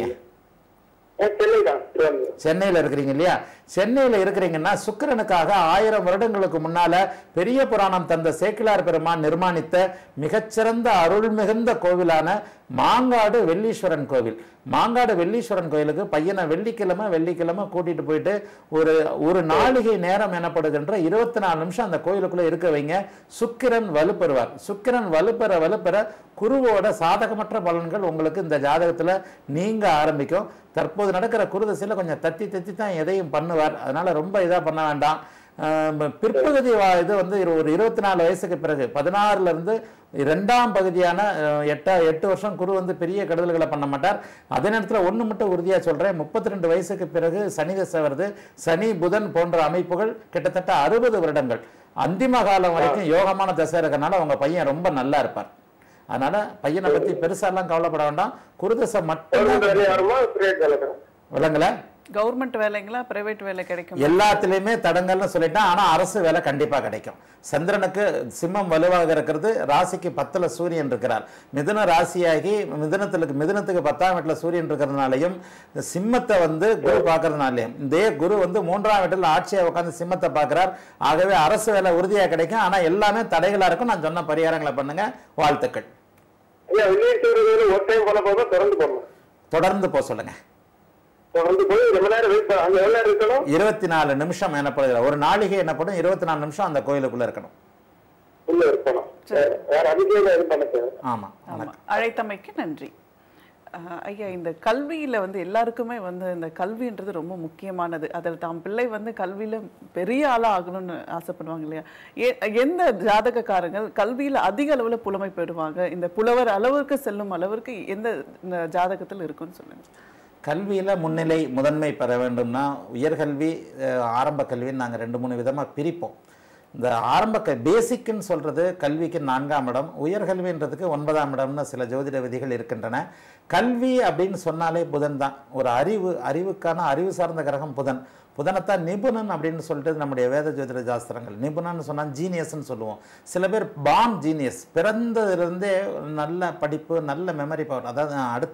சென்னை தான் திருவாரூர் சென்னையில் இருக்கிறீங்க இல்லையா சென்னையில் இருக்கிறீங்கன்னா சுக்கிரனுக்காக ஆயிரம் வருடங்களுக்கு முன்னால பெரிய புராணம் தந்த சேக்கிலார் பெருமான் நிர்மாணித்த மிகச்சிறந்த அருள் மிகுந்த கோவிலான மாங்காடு வெள்ளீஸ்வரன் கோவில் மாங்காடு வெள்ளீஸ்வரன் கோயிலுக்கு பையனை வெள்ளிக்கிழமை வெள்ளிக்கிழமை கூட்டிட்டு போயிட்டு ஒரு ஒரு நாளிகை நேரம் எனப்படுகின்ற இருபத்தி நாலு நிமிஷம் அந்த கோயிலுக்குள்ள இருக்க வைங்க சுக்கிரன் வலுப்பெறுவார் சுக்கிரன் வலுப்பெற வலுப்பெற குருவோட சாதகமற்ற பலன்கள் உங்களுக்கு இந்த ஜாதகத்துல நீங்க ஆரம்பிக்கும் தற்போது நடக்கிற குருதசையில கொஞ்சம் தத்தி தத்தி தான் எதையும் பண்ணுவார் அதனால ரொம்ப இதா பண்ண வேண்டாம் ஆஹ் பிற்பகுதி வா- இது வந்து இரு- ஒரு இருபத்தி நாலு வயசுக்கு பிறகு பதினாறுல இருந்து இரண்டாம் பகுதியான அஹ், எட்டா எட்டு வருஷம் குரு வந்து பெரிய கெடுதல்களை பண்ண மாட்டார் அதே நேரத்தில் ஒன்று மட்டும் உறுதியாக சொல்கிறேன் முப்பத்தி ரெண்டு வயசுக்கு பிறகு சனி தசை வருது சனி புதன் போன்ற அமைப்புகள் கிட்டத்தட்ட அறுபது வருடங்கள் அந்திம காலம் வரைக்கும் யோகமான தசை இருக்கறனால உங்க பையன் ரொம்ப நல்லா இருப்பார் அதனால பையனை பத்தி பெருசாலாம் கவலைப்பட வேண்டாம் குருதசை மட்டும் கவர்மெண்ட் வேலையா வருமா பிரைவேட் வேலை தான் விளங்கல கவர்மெண்ட் வேலைங்களா பிரைவேட் வேலை கிடைக்கும் எல்லாத்துலேயுமே தடங்கல்னு சொல்லிட்டேன் ஆனால் அரசு வேலை கண்டிப்பாக கிடைக்கும் சந்திரனுக்கு சிம்மம் வலுவாக இருக்கிறது ராசிக்கு பத்தில் சூரியன் இருக்கிறார் மிதுன ராசியாகி மிதுனத்துக்கு மிதுனத்துக்கு பத்தாம் வீட்டில் சூரியன் இருக்கிறதுனாலையும் சிம்மத்தை வந்து குரு பார்க்கறதுனாலையும் இதே குரு வந்து மூன்றாம் வீட்டில் ஆட்சியாக உட்காந்து சிம்மத்தை பார்க்குறார் ஆகவே அரசு வேலை உறுதியாக கிடைக்கும் ஆனால் எல்லாமே தடைகளாக இருக்கும் நான் சொன்ன பரிகாரங்களை பண்ணுங்க வாழ்த்துக்கள் ஐயா வெளியேற்ற ஒரு டைம் போல போதும் திறந்து போடணும் தொடர்ந்து போக சொல்லுங்க திறந்து போய் ரொம்ப நேரம் வெயிட் பண்ண அங்க எவ்வளவு நேரம் இருக்கணும் இருபத்தி நாலு நிமிஷம் எனப்படுகிற ஒரு நாளிகை என்னப்படும் இருபத்தி நாலு நிமிஷம் அந்த கோயிலுக்குள்ள இருக்கணும் உள்ள இருக்கணும் வேற அதிகம் எதுவும் பண்ண தேவை ஆமாம் ஆமா அழைத்தமைக்கு நன்றி அஹ், ஐயா இந்த கல்வியில வந்து எல்லாருக்குமே வந்து இந்த கல்வின்றது ரொம்ப முக்கியமானது அதில் தாம் பிள்ளை வந்து கல்வியில பெரிய ஆளா ஆகணும்னு ஆசைப்படுவாங்க இல்லையா எ- எந்த ஜாதகக்காரங்கள் கல்வியில அதிக அளவுல புலமை பெறுவாங்க இந்த புலவர் அளவுக்கு செல்லும் அளவிற்கு எந்த இந்த ஜாதகத்தில் இருக்குன்னு சொல்லுங்க கல்வியில் முன்னிலை முதன்மை பெற வேண்டும்னா உயர்கல்வி அஹ், ஆரம்ப கல்வின்னு நாங்கள் ரெண்டு மூணு விதமாக பிரிப்போம் இந்த ஆரம்ப க பேசிக்குன்னு சொல்கிறது கல்விக்கு நான்காம் இடம் உயர்கல்வின்றதுக்கு ஒன்பதாம் இடம்னு சில ஜோதிட விதிகள் இருக்கின்றன கல்வி அப்படின்னு சொன்னாலே புதன் தான் ஒரு அறிவு அறிவுக்கான அறிவு சார்ந்த கிரகம் புதன் புதனைத்தான் நிபுணன் அப்படின்னு சொல்லிட்டு நம்முடைய வேத ஜோதிட சாஸ்திரங்கள் நிபுணன்னு சொன்னால் ஜீனியஸ்ன்னு சொல்லுவோம் சில பேர் பான் ஜீனியஸ் பிறந்ததிலிருந்தே நல்ல படிப்பு நல்ல மெமரி பவர் அதாவது அஹ், அடுத்து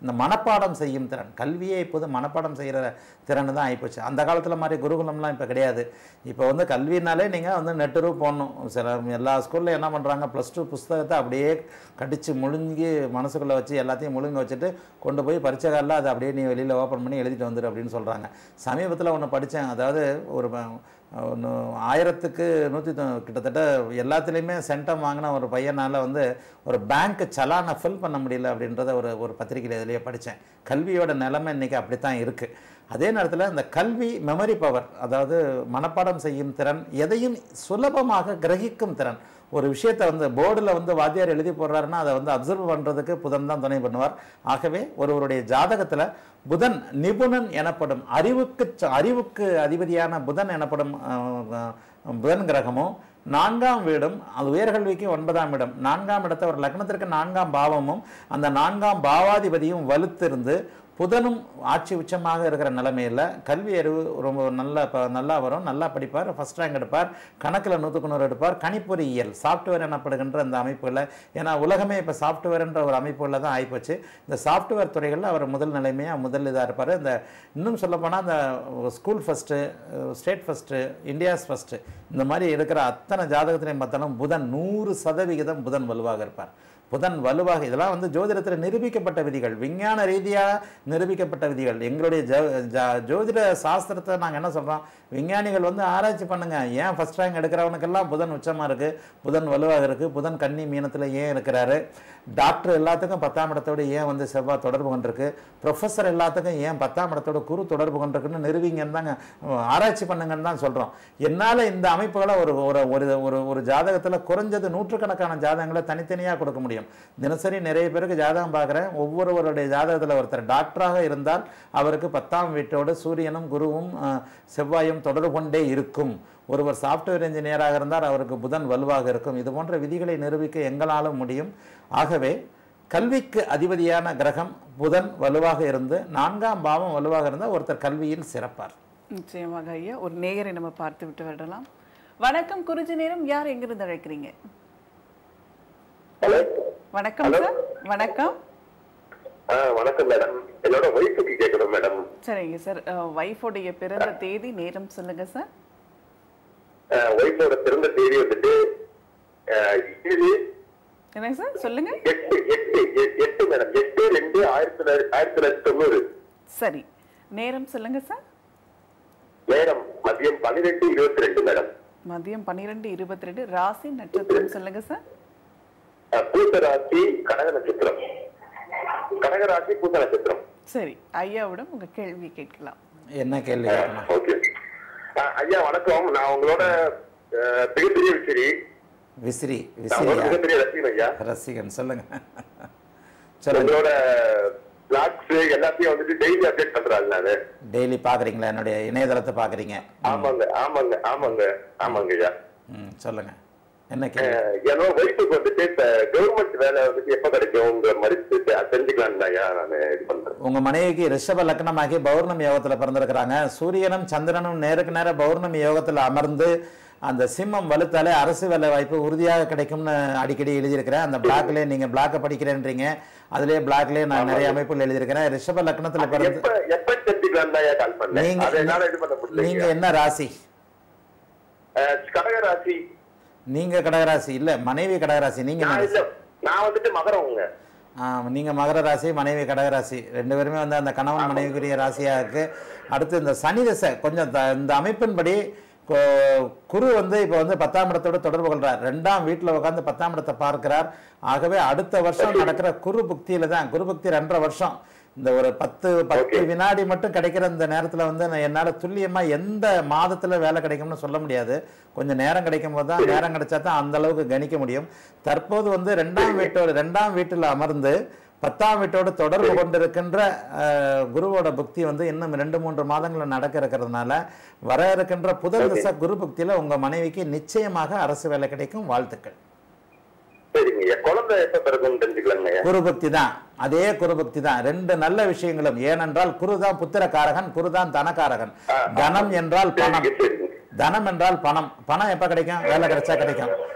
இந்த மனப்பாடம் செய்யும் திறன் கல்வியே இப்போது மனப்பாடம் செய்கிற திறன் தான் ஆகிப்போச்சு அந்த காலத்தில் மாதிரி குருகுலம்லாம் இப்போ கிடையாது இப்போ வந்து கல்வினாலே நீங்கள் வந்து நெட்டுரு போடணும் சில எல்லா ஸ்கூல்லையும் என்ன பண்ணுறாங்க ப்ளஸ் டூ புஸ்தகத்தை அப்படியே கடிச்சு முழுங்கி மனசுக்குள்ளே வச்சு எல்லாத்தையும் முழுங்கி வச்சுட்டு கொண்டு போய் பரீட்சை காலில் அதை அப்படியே நீ வெளியில் ஓப்பன் பண்ணி எழுதிட்டு வந்துடு அப்படின்னு சொல்கிறாங்க சமீபத்தில் ஒன்று படித்தேன் அதாவது ஒரு ப- ஒன்று ஆயிரத்துக்கு நூற்றி கிட்டத்தட்ட எல்லாத்துலேயுமே சென்டம் வாங்கின ஒரு பையனால் வந்து ஒரு பேங்க் சலானை ஃபில் பண்ண முடியல அப்படின்றத ஒரு ஒரு பத்திரிகையில் இதுலேயே படித்தேன் கல்வியோட நிலைமை இன்றைக்கி அப்படி தான் இருக்குது அதே நேரத்தில் இந்த கல்வி மெமரி பவர் அதாவது மனப்பாடம் செய்யும் திறன் எதையும் சுலபமாக கிரகிக்கும் திறன் ஒரு விஷயத்தை வந்து போர்டில் வந்து வாத்தியார் எழுதி போடுறாருன்னா அதை வந்து அப்சர்வ் பண்ணுறதுக்கு புதன் தான் துணை பண்ணுவார் ஆகவே ஒருவருடைய ஜாதகத்தில் புதன் நிபுணன் எனப்படும் அறிவுக்கு ச- அறிவுக்கு அதிபதியான புதன் எனப்படும் அஹ், அஹ், புதன் கிரகமும் நான்காம் வீடும் அது உயர்கல்விக்கு ஒன்பதாம் இடம் நான்காம் இடத்தை ஒரு லக்னத்திற்கு நான்காம் பாவமும் அந்த நான்காம் பாவாதிபதியும் வலுத்திருந்து புதனும் ஆட்சி உச்சமாக இருக்கிற நிலைமையில் கல்வி அறிவு ரொம்ப நல்ல ப- நல்லா வரும் நல்லா படிப்பார் ஃபஸ்ட் ரேங்க் எடுப்பார் கணக்கில் நூற்றுக்கு நூறு எடுப்பார் கணிப்பொறியியல் சாஃப்ட்வேர் எனப்படுகின்ற அந்த அமைப்புகளில் ஏன்னா உலகமே இப்போ சாஃப்ட்வேர்ன்ற ஒரு அமைப்புகளில் தான் ஆகிப்போச்சு இந்த சாஃப்ட்வேர் துறைகளில் அவர் முதல் நிலைமையாக முதல் இதாக இருப்பார் இந்த இன்னும் சொல்லப்போனால் அந்த school first state first India's first இந்த மாதிரி இருக்கிற அத்தனை ஜாதகத்திலையும் பார்த்தாலும் புதன் நூறு சதவிகிதம் புதன் வலுவாக இருப்பார் புதன் வலுவாக இதெல்லாம் வந்து ஜோதிடத்தில் நிரூபிக்கப்பட்ட விதிகள் விஞ்ஞான ரீதியாக நிரூபிக்கப்பட்ட விதிகள் எங்களுடைய ஜ ஜ- ஜோதிட சாஸ்திரத்தை நாங்கள் என்ன சொல்கிறோம் விஞ்ஞானிகள் வந்து ஆராய்ச்சி பண்ணுங்க ஏன் ஃபர்ஸ்ட் ரேங்க் எடுக்கிறவனுக்கெல்லாம் புதன் உச்சமாக இருக்குது புதன் வலுவாக இருக்குது புதன் கன்னி மீனத்தில் ஏன் இருக்கிறாரு டாக்டர் எல்லாத்துக்கும் பத்தாம் இடத்தோடு ஏன் வந்து செவ்வாய் தொடர்பு கொண்டிருக்கு ப்ரொஃபஸர் எல்லாத்துக்கும் ஏன் பத்தாம் இடத்தோட குரு தொடர்பு கொண்டிருக்குன்னு நிறுவிங்கன்னு தாங்க அஹ், ஆராய்ச்சி பண்ணுங்கன்னு தான் சொல்கிறோம் என்னால் இந்த அமைப்புகளை ஒரு ஒரு ஒரு ஒரு ஒரு ஜாதகத்தில் குறைஞ்சது நூற்றுக்கணக்கான ஜாதகங்களை தனித்தனியாக கொடுக்க முடியும் தினசரி நிறைய பேருக்கு ஜாதகம் பார்க்குறேன் ஒவ்வொருவருடைய ஜாதகத்தில் ஒருத்தர் டாக்டராக இருந்தால் அவருக்கு பத்தாம் வீட்டோடு சூரியனும் குருவும் அஹ், செவ்வாயும் தொடர்பு கொண்டே இருக்கும் ஒருவர் சாஃப்ட்வேர் இன்ஜினியராக இருந்தால் அவருக்கு புதன் வலுவாக இருக்கும் இது போன்ற விதிகளை நிரூபிக்க எங்களாலும் முடியும் ஆகவே கல்விக்கு அதிபதியான கிரகம் புதன் வலுவாக இருந்து நான்காம் பாவம் வலுவாக இருந்தால் ஒருத்தர் கல்வியில் சிறப்பார் நிச்சயமாக ஐயா ஒரு நேயரை நம்ம பார்த்து விட்டு விடலாம் வணக்கம் குருஜி நேரம் யார் எங்கிருந்து அழைக்கிறீங்க ஹலோ வணக்கம் சார் வணக்கம் ஆ வணக்கம் மேடம் என்னோட ஒய்ஃபுக்கு கேட்கணும் மேடம் சரிங்க சார் ஒய்ஃபோடைய பிறந்த தேதி நேரம் சொல்லுங்க சார் ஒய்ஃபோட பிறந்த தேதி வந்துட்டு அஹ், ஏழு என்னங்க சார் சொல்லுங்க எட்டு எட்டு எ- எட்டு மேடம் எட்டு ரெண்டு ஆயிரத்தி தொள்ளாயிரத்தி ஆயிரத்தி தொள்ளாயிரத்தி தொண்ணூறு சரி நேரம் சொல்லுங்க சார் நேரம் மதியம் பன்னிரெண்டு இருபத்தி ரெண்டு மேடம் மதியம் பன்னிரெண்டு இருபத்தி ரெண்டு ராசி நட்சத்திரம் சொல்லுங்க சார் அஹ், பூச ராசி கடக நட்சத்திரம் கடக ராசி பூச நட்சத்திரம் சரி ஐயாவிடம் உங்க கேள்வி கேட்கலாம் என்ன கேள்வி கேட்கணும் ஓகே ஐயா வணக்கம் நான் உங்களோட அஹ், மிகப்பெரிய விசிறி விசிறி நான் உங்களோட விசிறியா மிகப்பெரிய ரசிகன் ஐயா ரசிகன் சொல்லுங்க சொல்லுங்க உங்களோட பிளாக்ஸ் எல்லாத்தையும் வந்துட்டு டெய்லி அப்டேட் பண்றாங்க நானு டெய்லி பார்க்குறீங்களா என்னுடைய இணையதளத்தை பார்க்குறீங்க ஆமாங்க ஆமாங்க ஆமாங்க ஆமாங்க ஐயா ம் சொல்லுங்க என்ன கேள்வி அஹ், என்னோட ஒய்ஃபுக்கு வந்துட்டு இப்ப கவர்மெண்ட் வேலை வந்துட்டு எப்ப கிடைக்கும்ங்கிற மாதிரி தெ- தெரிஞ்சுக்கலாம் தான் ஐயா நான் இது பண்றேன் உங்க மனைவிக்கு ரிஷப லக்னமாகி பௌர்ணமி யோகத்துல பிறந்திருக்கிறாங்க சூரியனும் சந்திரனும் நேருக்கு நேர பௌர்ணமி யோகத்துல அமர்ந்து அந்த சிம்மம் வலுத்தாலே அரசு வேலை வாய்ப்பு உறுதியாக கிடைக்கும்னு அடிக்கடி எழுதியிருக்கிறேன் அந்த பிளாக்லேயே நீங்க பிளாக்கை படிக்கிறேன்றீங்க அதுலயே பிளாக்லயே நான் நிறைய அமைப்புகள் எழுதியிருக்கிறேன் ரிஷப லக்னத்துல பிறந்து எப்ப எப்ப தெரிஞ்சுக்கலாம் தான் ஐயா கால் பண்ணேன் நீங்க அதை என்னால இது பண்ண நீங்க முடியல என்ன ராசி கடக ராசி நீங்க கடகராசி இல்ல மனைவி கடகராசி நீங்க என்ன நான் ராசி? இல்ல நான் வந்துட்டு மகரவங்க ஆ, நீங்க மகர ராசி மனைவி கடகராசி ரெண்டு பேருமே வந்து அந்த கணவன் மனைவிக்குரிய ராசியா இருக்கு அடுத்து இந்த சனி தசை கொஞ்சம் த- இந்த அமைப்பின்படி கொ- குரு வந்து இப்போ வந்து பத்தாம் இடத்தோட தொடர்பு கொள்றார் ரெண்டாம் வீட்டில் உட்காந்து பத்தாம் இடத்தை பார்க்கிறார் ஆகவே அடுத்த வருஷம் நடக்கிற குரு புக்தியில தான் குரு புக்தி ரெண்டரை வருஷம் இந்த ஒரு பத்து பத்து வினாடி மட்டும் கிடைக்கிற இந்த நேரத்தில் வந்து நான் என்னால் துல்லியமாக எந்த மாதத்தில் வேலை கிடைக்கும்னு சொல்ல முடியாது கொஞ்சம் நேரம் கிடைக்கும் போது தான் நேரம் கிடைச்சா தான் அந்த அளவுக்கு கணிக்க முடியும் தற்போது வந்து ரெண்டாம் வீட்டோட ரெண்டாம் வீட்டில் அமர்ந்து பத்தாம் வீட்டோடு தொடர்பு கொண்டிருக்கின்ற அஹ், குருவோட புக்தி வந்து இன்னும் ரெண்டு மூன்று மாதங்களில் நடக்க இருக்கிறதுனால வர இருக்கின்ற புதன் திசை குரு புக்தியில் உங்கள் மனைவிக்கு நிச்சயமாக அரசு வேலை கிடைக்கும் வாழ்த்துக்கள் சரிங்க ஐயா குழந்தை எப்ப பிறகுன்னு தெரிஞ்சுக்கலாங்க ஐயா குரு பக்தி தான் அதே குரு பக்தி தான் ரெண்டு நல்ல விஷயங்களும் ஏனென்றால் குரு தான் புத்திரக்காரகன் குரு தான் தனக்காரகன் தனம் என்றால் பணம் சரிங்க சரிங்க தனம் என்றால் பணம் பணம் எப்ப கிடைக்கும் வேலை கிடைச்சா கிடைக்கும்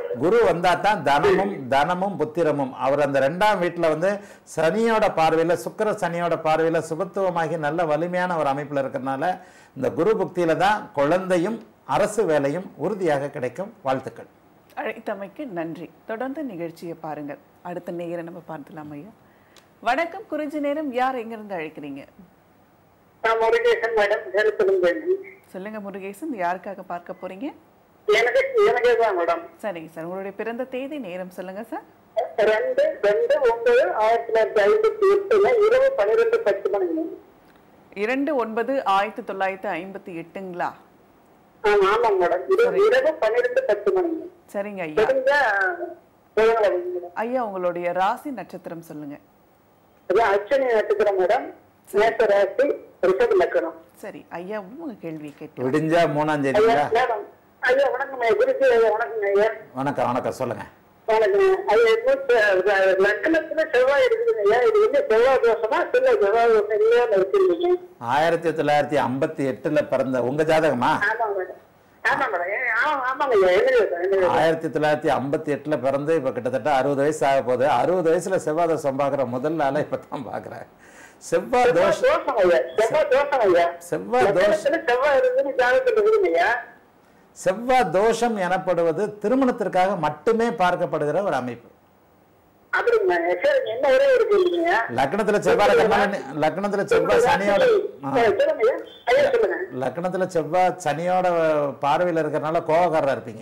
குரு வந்தா தான் தனமும் தனமும் புத்திரமும் அவர் அந்த ரெண்டாம் வீட்டில் வந்து சனியோட பார்வையில் சுக்கிர சனியோட பார்வையில் சுபத்துவமாகி நல்ல வலிமையான ஒரு அமைப்பில் இருக்கிறனால இந்த குரு புக்தியில தான் குழந்தையும் அரசு வேலையும் உறுதியாக கிடைக்கும் வாழ்த்துக்கள் அழைத்தமைக்கு நன்றி தொடர்ந்து நிகழ்ச்சியை பாருங்கள் அடுத்த நேரம் நம்ம பார்த்துலாம் ஐயா வணக்கம் குறிஞ்சி நேரம் யார் எங்கிருந்து அழைக்கிறீங்க நான் முருகேசன் மேடம் கருத்துலுங்க சொல்லுங்க முருகேசன் யாருக்காக பார்க்க போறீங்க எனக்கு எனக்கே தான் மேடம் சரிங்க சார் உங்களுடைய பிறந்த தேதி நேரம் சொல்லுங்க சார் ரெண்டு ரெண்டு ஒன்பது ஆயிரத்தி தொள்ளாயிரத்தி ஐம்பத்தி எட்டுல இரவு பன்னிரெண்டு பத்து மணி இரண்டு ஒன்பது ஆயிரத்தி தொள்ளாயிரத்தி ஐம்பத்தி எட்டுங்களா ஆமா ஆமாங்க மேடம் இரவு இரவு பன்னிரெண்டு பத்து மணி சரிங்க ஐயா தெரிஞ்ச சொல்லுங்க மேடம் ஐயா உங்களுடைய ராசி நட்சத்திரம் சொல்லுங்க அது அச்சனி நட்சத்திரம் மேடம் மேச ராசி ரிஷப லக்கணம் சரி ஐயா உங்க கேள்வியை கேட்டு விடிஞ்சா மூணாம் ஐயா தேதிங்களா மேடம் ஐயா வணக்கம் ஐயா குருஜி ஐயா வணக்கம் ஐயா வணக்கம் வணக்கம் சொல்லுங்க வணக்கம் ஐயா இப்போ ச- லக்னத்துல செவ்வாய் இருக்குதுங்க ஐயா இது வந்து செவ்வாய் தோஷமா சில செவ்வாய் தோஷம் இல்லையான்னு வச்சிருக்கீங்க ஆயிரத்தி தொள்ளாயிரத்தி ஐம்பத்தி எட்டுல பிறந்த உங்க ஜாதகமா ஆமாங்க மேடம் ஆமா மேடம் ஏ, ஆமா- ஆமாங்க ஐயா எழுதி வைக்கிறேன், எழுதி வைக்கிறேன். ஆயிரத்தி தொள்ளாயிரத்தி ஐம்பத்தி எட்டுல பிறந்து இப்ப கிட்டத்தட்ட அறுபது வயசு ஆக போகுது அறுபது வயசுல செவ்வாய் தோஷம் பார்க்குற முதல் நாள இப்பதான் பார்க்குறேன் செவ்வாய் செவ்வாய் தோஷம் தோஷம் ஐயா செவ்வாய் தோஷம் ஐயா செவ்வாய் தோஷம் லக்னத்துல செவ்வாய் இருக்குதுன்னு ஜாதகத்துல இருக்குதுங்க ஐயா செவ்வாய் தோஷம் எனப்படுவது திருமணத்திற்காக மட்டுமே பார்க்கப்படுகிற ஒரு அமைப்பு அப்படிங்க சரிங்க என்ன ஒரே ஒரு கேள்விங்க லக்னத்துல செவ்வாய் கண்ணாடி லக்னத்துல செவ்வாய் சனியோட ஆ. சொல்லுங்க ஐயா ஐயா சொல்லுங்க லக்னத்துல செவ்வாய் சனியோட பார்வையில் இருக்கிறனால கோவக்காரரா இருப்பீங்க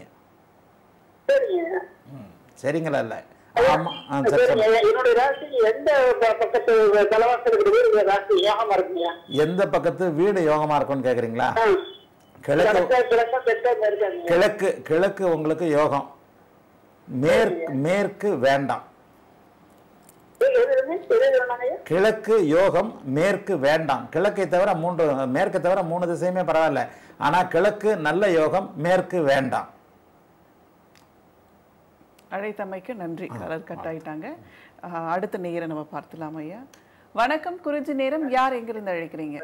சரிங்க ம், சரிங்களா இல்ல ஆமா ஆ, சரி சரிங்க சொல்லுங்க. ஐயா. என்னுடைய ராசி எந்த ப- பக்கத்து தலைவாசல் இருக்குது இந்த ராசி யோகமா இருக்குங்க எந்த பக்கத்து வீடு யோகமா இருக்கும்னு கேக்குறீங்களா ஆ. கிழக்கு கிழக்கா கிழக்கா தெற்கா இருக்காங்க கிழக்கு கிழக்கு உங்களுக்கு யோகம் மேற்கு மேற்கு வேண்டாம் எது எது எது சொன்னாங்க ஐயா கிழக்கு யோகம் மேற்கு வேண்டாம் கிழக்கை தவிர மூன்று மேற்கை தவிர மூணு திசையுமே பரவாயில்ல ஆனா கிழக்கு நல்ல யோகம் மேற்கு வேண்டாம் அழைத்தமைக்கு நன்றி கலர் கட் ஆயிட்டாங்க ஆஹ், அடுத்த நேரம் நம்ம பார்த்துலாம் ஐயா வணக்கம் குறிஞ்சி நேரம் யார் எங்கிருந்து அழைக்கிறீங்க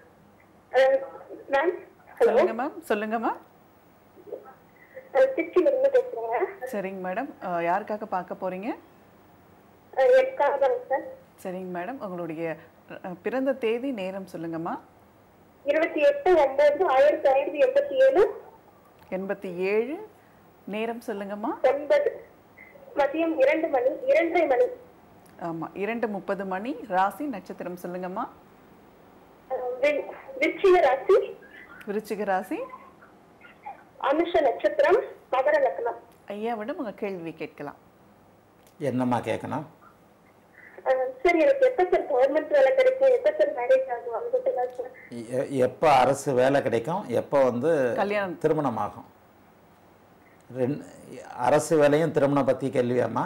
மேம் சொல்லுங்க மேம் சொல்லுங்க மேம் திருச்சியில இருந்து பேசுறேங்க சரிங்க மேடம் ஆஹ், யாருக்காக பார்க்க போறீங்க எனக்காக தாங்க சார் சரிங்க மேடம் உங்களுடைய அஹ், பிறந்த தேதி நேரம் சொல்லுங்கம்மா இருபத்தி எட்டு ஒன்பது ஆயிரத்தி ஐநூத்தி எண்பத்தி ஏழு எண்பத்தி ஏழு நேரம் சொல்லுங்கம்மா ஒன்பது மதியம் இரண்டு மணி இரண்டரை மணி ஆமா இரண்டு முப்பது மணி ராசி நட்சத்திரம் சொல்லுங்கம்மா அஹ், வி- விருச்சிக ராசி விருச்சிக ராசி அனுஷ நட்சத்திரம் மகர லக்னம் ஐயாவிடம் உங்க கேள்வி கேட்கலாம் என்னம்மா கேட்கணும் அஹ், சரி எனக்கு எப்ப சார் கவர்மெண்ட் வேலை கிடைக்கும் எப்ப சார் மேரேஜ் ஆகும் அது மட்டும் தான் சார் எ- எப்போ அரசு வேலை கிடைக்கும் எப்போ வந்து கல்யாணம். திருமணம் ஆகும் ரெண்டு அரசு வேலையும் திருமணம் பற்றி கேள்வியாம்மா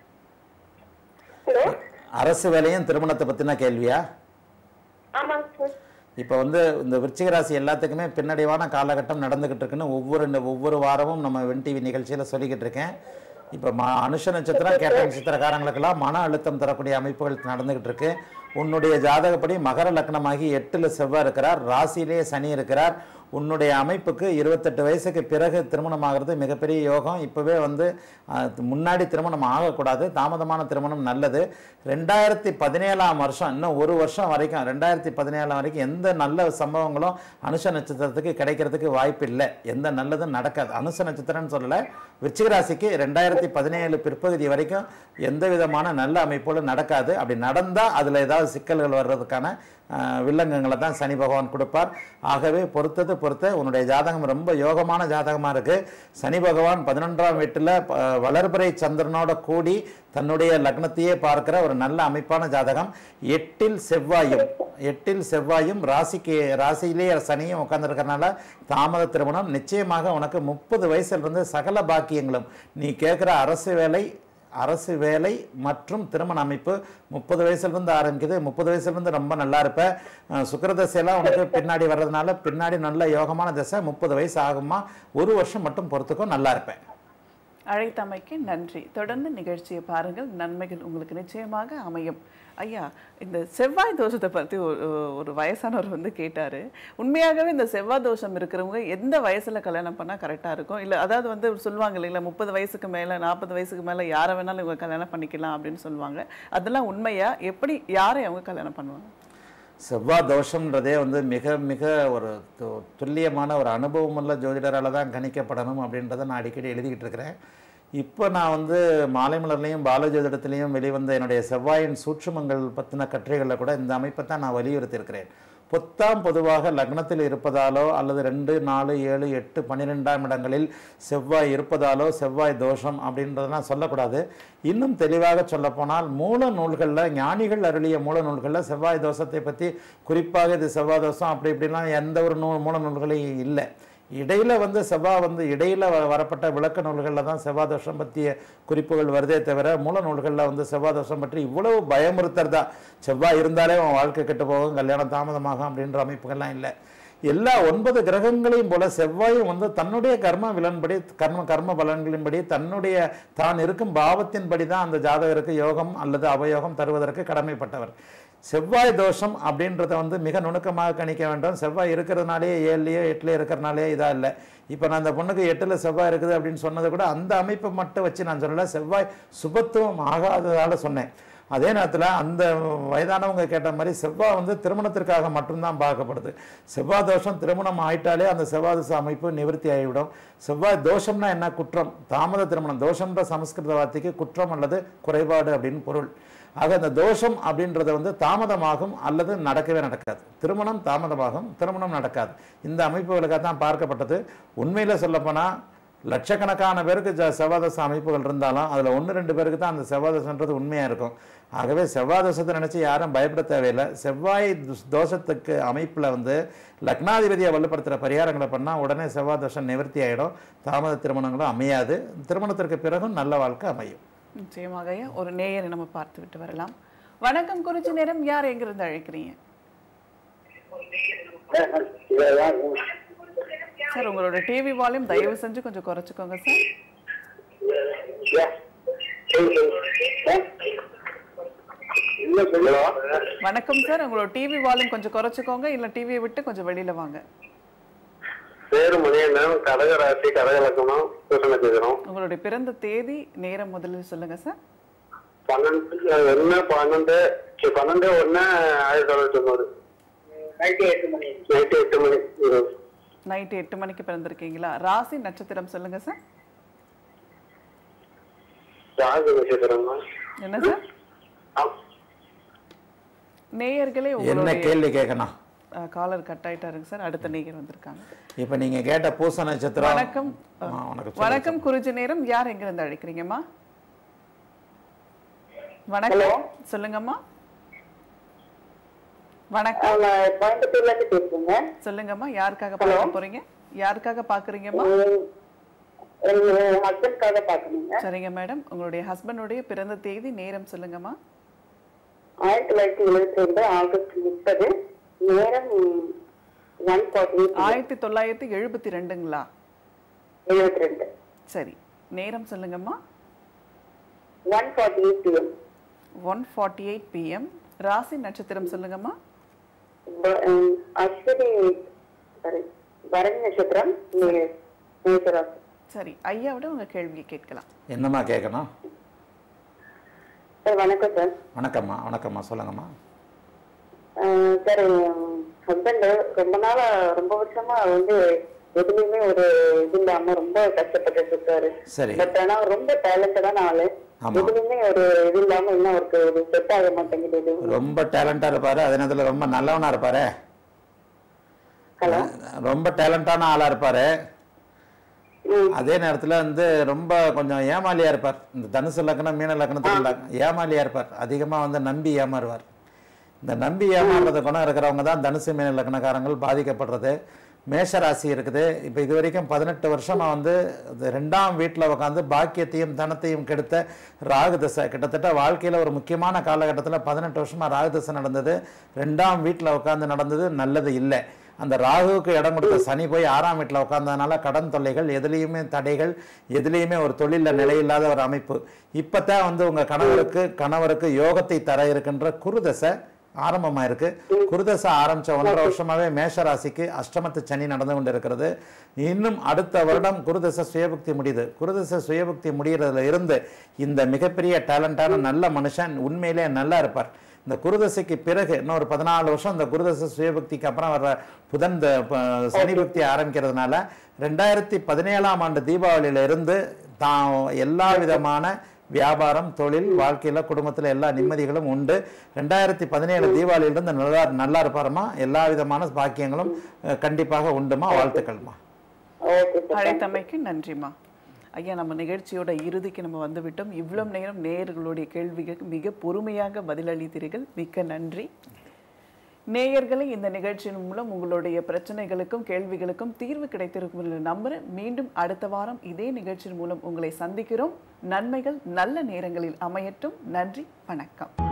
ஹலோ அரசு வேலையும் திருமணத்தை பற்றின கேள்வியா ஆமாங்க சார் இப்போ வந்து இந்த விருச்சிக ராசி எல்லாத்துக்குமே பின்னடைவான காலகட்டம் நடந்துகிட்டு இருக்குன்னு ஒவ்வொரு ஒவ்வொரு வாரமும் நம்ம வென் டிவி நிகழ்ச்சியில் சொல்லிக்கிட்டு இருக்கேன் இப்போ ம அனுஷ நட்சத்திரம் கேட்ட நட்சத்திரக்காரங்களுக்கெல்லாம் மன அழுத்தம் தரக்கூடிய அமைப்புகள் நடந்துகிட்டு இருக்கு உன்னுடைய ஜாதகப்படி மகர லக்னமாகி எட்டில் செவ்வாய் இருக்கிறார் ராசியிலேயே சனி இருக்கிறார் உன்னுடைய அமைப்புக்கு இருபத்தெட்டு வயசுக்கு பிறகு திருமணம் ஆகிறது மிகப்பெரிய யோகம் இப்போவே வந்து அஹ், முன்னாடி திருமணம் ஆகக்கூடாது தாமதமான திருமணம் நல்லது ரெண்டாயிரத்தி பதினேழாம் வருஷம் இன்னும் ஒரு வருஷம் வரைக்கும் ரெண்டாயிரத்தி பதினேழாம் வரைக்கும் எந்த நல்ல சம்பவங்களும் அனுஷ நட்சத்திரத்துக்கு கிடைக்கிறதுக்கு வாய்ப்பு இல்லை எந்த நல்லதும் நடக்காது அனுஷ நட்சத்திரம்னு சொல்லலை விருச்சிக ராசிக்கு ரெண்டாயிரத்தி பதினேழு பிற்பகுதி வரைக்கும் எந்த விதமான நல்ல அமைப்புகளும் நடக்காது அப்படி நடந்தால் அதில் ஏதாவது சிக்கல்கள் வர்றதுக்கான ஆஹ், வில்லங்கங்களை தான் சனி பகவான் கொடுப்பார் ஆகவே பொறுத்தது பொறுத்த உன்னுடைய ஜாதகம் ரொம்ப யோகமான ஜாதகமாக இருக்குது சனி பகவான் பதினொன்றாம் வீட்டில் வளர்பிறை சந்திரனோட கூடி தன்னுடைய லக்னத்தையே பார்க்கிற ஒரு நல்ல அமைப்பான ஜாதகம் எட்டில் செவ்வாயும் எட்டில் செவ்வாயும் ராசிக்கு ராசியிலேயே சனியும் உட்காந்துருக்கறனால தாமத திருமணம் நிச்சயமாக உனக்கு முப்பது வயசுலேருந்து சகல பாக்கியங்களும் நீ கேட்குற அரசு வேலை அரசு வேலை மற்றும் திருமண அமைப்பு முப்பது வயசுலேருந்து ஆரம்பிக்குது முப்பது வயசுலேருந்து ரொம்ப நல்லா இருப்ப அஹ் சுக்கிரதசையெல்லாம் உனக்கு பின்னாடி வர்றதுனால பின்னாடி நல்ல யோகமான தசை முப்பது வயசு ஆகுமா ஒரு வருஷம் மட்டும் பொறுத்துக்கோ நல்லா இருப்பேன் அழைத்தமைக்கு நன்றி தொடர்ந்து நிகழ்ச்சியை பாருங்கள் நன்மைகள் உங்களுக்கு நிச்சயமாக அமையும் ஐயா இந்த செவ்வாய் தோஷத்தை பற்றி ஒரு ஒரு வயசானவர் வந்து கேட்டார் உண்மையாகவே இந்த செவ்வாய் தோஷம் இருக்கிறவங்க எந்த வயசில் கல்யாணம் பண்ணால் கரெக்டாக இருக்கும் இல்லை அதாவது வந்து சொல்லுவாங்க இல்லைங்களா முப்பது வயசுக்கு மேலே நாற்பது வயசுக்கு மேலே யாரை வேணாலும் இவங்க கல்யாணம் பண்ணிக்கலாம் அப்படின்னு சொல்லுவாங்க அதெல்லாம் உண்மையா எப்படி யாரை அவங்க கல்யாணம் பண்ணுவாங்க செவ்வாய் தோஷம்ன்றதே வந்து மிக மிக ஒரு து- துல்லியமான ஒரு அனுபவமுள்ள ஜோதிடரால் தான் கணிக்கப்படணும் அப்படின்றத நான் அடிக்கடி எழுதிக்கிட்டு இருக்கிறேன் இப்போ நான் வந்து மாலைமலர்லையும் பாலஜோதிடத்துலேயும் வெளிவந்த என்னுடைய செவ்வாயின் சூட்சுமங்கள் பற்றின கட்டுரைகளில் கூட இந்த அமைப்பை தான் நான் வலியுறுத்தியிருக்கிறேன் பொத்தாம் பொதுவாக லக்னத்தில் இருப்பதாலோ அல்லது ரெண்டு நாலு ஏழு எட்டு பன்னிரெண்டாம் இடங்களில் செவ்வாய் இருப்பதாலோ செவ்வாய் தோஷம் அப்படின்றதெல்லாம் சொல்லக்கூடாது இன்னும் தெளிவாக சொல்லப்போனால் மூல நூல்களில் ஞானிகள் அருளிய மூல நூல்களில் செவ்வாய் தோஷத்தை பற்றி குறிப்பாக இது செவ்வாய் தோஷம் அப்படி இப்படிலாம் எந்த ஒரு நூ மூல நூல்களையும் இல்லை இடையில வந்து செவ்வாய் வந்து இடையில வ- வரப்பட்ட விளக்க நூல்களில் தான் செவ்வாய் தோஷம் பற்றிய குறிப்புகள் வருதே தவிர மூல நூல்களில் வந்து செவ்வாய் தோஷம் பற்றி இவ்வளவு பயமுறுத்துறதா செவ்வாய் இருந்தாலே உன் வாழ்க்கை கெட்டு போகும் கல்யாணம் தாமதமாகும் அப்படின்ற அமைப்புகள்லாம் இல்லை எல்லா ஒன்பது கிரகங்களையும் போல செவ்வாயும் வந்து தன்னுடைய கர்ம விலன்படி கர்ம கர்ம பலன்களின்படி தன்னுடைய தான் இருக்கும் பாவத்தின்படி தான் அந்த ஜாதகருக்கு யோகம் அல்லது அவயோகம் தருவதற்கு கடமைப்பட்டவர் செவ்வாய் தோஷம் அப்படின்றத வந்து மிக நுணுக்கமாக கணிக்க வேண்டும் செவ்வாய் இருக்கிறதுனாலே ஏழுலையோ எட்டுலையோ இருக்கிறனாலே இதாக இல்லை இப்போ நான் அந்த பொண்ணுக்கு எட்டில் செவ்வாய் இருக்குது அப்படின்னு சொன்னது கூட அந்த அமைப்பை மட்டும் வச்சு நான் சொல்லலை செவ்வாய் சுபத்துவம் ஆகாததால சொன்னேன் அதே நேரத்தில் அந்த வயதானவங்க கேட்ட மாதிரி செவ்வாய் வந்து திருமணத்திற்காக மட்டும்தான் பார்க்கப்படுது செவ்வாய் தோஷம் திருமணம் ஆயிட்டாலே அந்த செவ்வாய் தோஷ அமைப்பு நிவர்த்தி ஆகிவிடும் செவ்வாய் தோஷம்னா என்ன குற்றம் தாமத திருமணம் தோஷம்ன்ற சமஸ்கிருத வார்த்தைக்கு குற்றம் அல்லது குறைபாடு அப்படின்னு பொருள் ஆக அந்த தோஷம் அப்படின்றது வந்து தாமதமாகும் அல்லது நடக்கவே நடக்காது திருமணம் தாமதமாகும் திருமணம் நடக்காது இந்த அமைப்புகளுக்காக தான் பார்க்கப்பட்டது உண்மையில் சொல்லப்போனால் லட்சக்கணக்கான பேருக்கு ஜ- செவ்வாதச அமைப்புகள் இருந்தாலும் அதில் ஒன்று ரெண்டு பேருக்கு தான் அந்த செவ்வாதசன்றது உண்மையாக இருக்கும் ஆகவே செவ்வாதசத்தை நினச்சி யாரும் பயப்பட தேவையில்லை செவ்வாய் துஸ்- தோஷத்துக்கு அமைப்பில் வந்து லக்னாதிபதியை வலுப்படுத்துகிற பரிகாரங்களை பண்ணால் உடனே செவ்வாய் தோஷம் நிவர்த்தி ஆகிடும் தாமத திருமணங்களும் அமையாது திருமணத்திற்கு பிறகும் நல்ல வாழ்க்கை அமையும் நிச்சயமாக ஐயா ஒரு நேயரை நம்ம பார்த்து விட்டு வரலாம் வணக்கம் குறிச்சி நேரம் யார் எங்கிருந்து அழைக்கிறீங்க சார் உங்களோட டிவி வால்யூம் தயவு செஞ்சு கொஞ்சம் குறைச்சிக்கோங்க சார் வணக்கம் சார் உங்களோட டிவி வால்யூம் கொஞ்சம் குறைச்சிக்கோங்க இல்ல டிவியை விட்டு கொஞ்சம் வெளியில வாங்க பேரு மணியண்ணன் கடக ராசி கடக லக்கணம் சூசனை கேட்கிறோம் உங்களுடைய பிறந்த தேதி நேரம் முதல்ல சொல்லுங்க சார் பன்னெண்டு ஒன்னு பன்னெண்டு சி, பன்னெண்டு ஒன்னு ஆயிரத்தி தொள்ளாயிரத்தி தொண்ணூறு நைட்டு எட்டு மணி நைட்டு எட்டு மணி ம். நைட்டு எட்டு மணிக்கு பிறந்திருக்கீங்களா ராசி நட்சத்திரம் சொல்லுங்க சார் ராகு நட்சத்திரமா என்ன சார் நேயர்களே என்ன உங்களுடைய கேள்வி கேட்கணும் காலர் கட் ஆயிட்டாருங்க சார் அடுத்த நேயர் வந்திருக்காங்க இப்போ நீங்கள் கேட்ட பூச நட்சத்திரம் வணக்கம் ஆ, வணக்கம் வணக்கம் குறிஞ்சி நேரம் யார் எங்க இருந்து அழைக்கிறீங்கம்மா வணக்கம் சொல்லுங்கம்மா வணக்கம் கோயம்புத்தூர்ல இருந்து பேசுறேங்க சொல்லுங்கம்மா யாருக்காக பார்க்க போறீங்க யாருக்காக பாக்குறீங்கம்மா எங்க ஹஸ்பண்ட்காக பாக்கணுங்க சரிங்க மேடம் உங்களுடைய ஹஸ்பண்டுடைய பிறந்த தேதி நேரம் சொல்லுங்கம்மா ஆயிரத்தி தொள்ளாயிரத்தி எழுபத்தி ரெண்டு ஆகஸ்ட் முப்பது நேரம் ஒன் ஃபார்ட்டி ஆயிரத்தி தொள்ளாயிரத்தி எழுபத்தி ரெண்டுங்களா எழுபத்தி ரெண்டு சரி நேரம் சொல்லுங்கம்மா one forty eight PM one forty eight PM ராசி நட்சத்திரம் சொல்லுங்கம்மா அஸ்வதி சாரி பரணி நட்சத்திரம் மே- மேஷராசி சரி ஐயாவோட உங்க கேள்வியை கேட்கலாம் என்னம்மா கேட்கணும் சார் வணக்கம் சார் வணக்கம்மா வணக்கம்மா சொல்லுங்கம்மா அஹ் சார் ஹஸ்பண்ட் ரொம்ப நாளா ரொம்ப வருஷமா வந்து எதுலயுமே ஒரு இது இல்லாம ரொம்ப கஷ்டப்பட்டுட்டு இருக்காரு சரி பட் ஆனா அவர் ரொம்ப டேலண்டடான ஆளு ஆமா. எதுலயுமே ஒரு இது இல்லாம இன்னும் அவருக்கு ஒரு செட் ஆக மாட்டேங்குது இது ரொம்ப டேலண்டாக இருப்பார் அதே நேரத்தில் ரொம்ப நல்லவனாக இருப்பார் ஹலோ ரொம்ப டேலண்டான ஆளாக இருப்பார் அதே நேரத்தில் வந்து ரொம்ப கொஞ்சம் ஏமாலியாக இருப்பார் இந்த தனுசு லக்னம் மீன லக்னத்துக்கு ஏமாலியாக இருப்பார் அதிகமாக வந்து நம்பி ஏமாறுவார் இந்த நம்பி ஏமாறுறது குணம் இருக்கிறவங்க தான் தனுசு மீன லக்னக்காரங்கள் பாதிக்கப்படுறது மேஷ ராசி இருக்குது இப்போ இது வரைக்கும் பதினெட்டு வருஷமா வந்து இது ரெண்டாம் வீட்டில் உட்காந்து பாக்கியத்தையும் தனத்தையும் கெடுத்த ராகு தசை கிட்டத்தட்ட வாழ்க்கையில் ஒரு முக்கியமான காலகட்டத்தில் பதினெட்டு வருஷமா ராகு தசை நடந்தது ரெண்டாம் வீட்டில் உட்காந்து நடந்தது நல்லது இல்லை அந்த ராகுவுக்கு இடம் கொடுத்த சனி போய் ஆறாம் வீட்டில் உட்கார்ந்ததுனால கடன் தொல்லைகள் எதுலேயுமே தடைகள் எதுலேயுமே ஒரு தொழிலில் நிலையில்லாத ஒரு அமைப்பு இப்போத்தான் வந்து உங்கள் கணவருக்கு கணவருக்கு யோகத்தை தர இருக்கின்ற குருதசை ஆரம்பமாக இருக்கு குருதசை ஆரம்பிச்ச ஒன்றரை வருஷமாவே மேஷ ராசிக்கு அஷ்டமத்து சனி நடந்து கொண்டு இருக்கிறது இன்னும் அடுத்த வருடம் குருதசை சுயபக்தி முடியுது குருதசை சுயபக்தி முடியறதுல இருந்து இந்த மிகப்பெரிய டேலண்டான நல்ல மனுஷன் உண்மையிலே நல்லா இருப்பார் இந்த குருதசைக்கு பிறகு இன்னொரு பதினாலு வருஷம் இந்த குருதசை சுயபக்திக்கு அப்புறம் வர்ற புதன் இந்த ப- சனி பக்தி ஆரம்பிக்கிறதுனால ரெண்டாயிரத்தி பதினேழாம் ஆண்டு தீபாவளியில இருந்து தான் எல்லா விதமான வியாபாரம் தொழில் வாழ்க்கையில குடும்பத்துல எல்லா நிம்மதிகளும் உண்டு ரெண்டாயிரத்தி பதினேழு தீபாவளியிலிருந்து நல்லா நல்லா இருப்பாருமா எல்லா விதமான பாக்கியங்களும் அஹ், கண்டிப்பாக உண்டுமா வாழ்த்துக்கள்மா ஓகே சார் அழைத்தமைக்கு நன்றிம்மா ஐயா நம்ம நிகழ்ச்சியோட இறுதிக்கு நம்ம வந்துவிட்டோம் இவ்வளவு நேரம் நேயர்களுடைய கேள்விகளுக்கு மிக பொறுமையாக பதிலளித்தீர்கள் மிக்க நன்றி நேயர்களை இந்த நிகழ்ச்சியின் மூலம் உங்களுடைய பிரச்சனைகளுக்கும் கேள்விகளுக்கும் தீர்வு கிடைத்திருக்கும் என்று நம்புறேன் மீண்டும் அடுத்த வாரம் இதே நிகழ்ச்சியின் மூலம் உங்களை சந்திக்கிறோம் நன்மைகள் நல்ல நேரங்களில் அமையட்டும் நன்றி வணக்கம்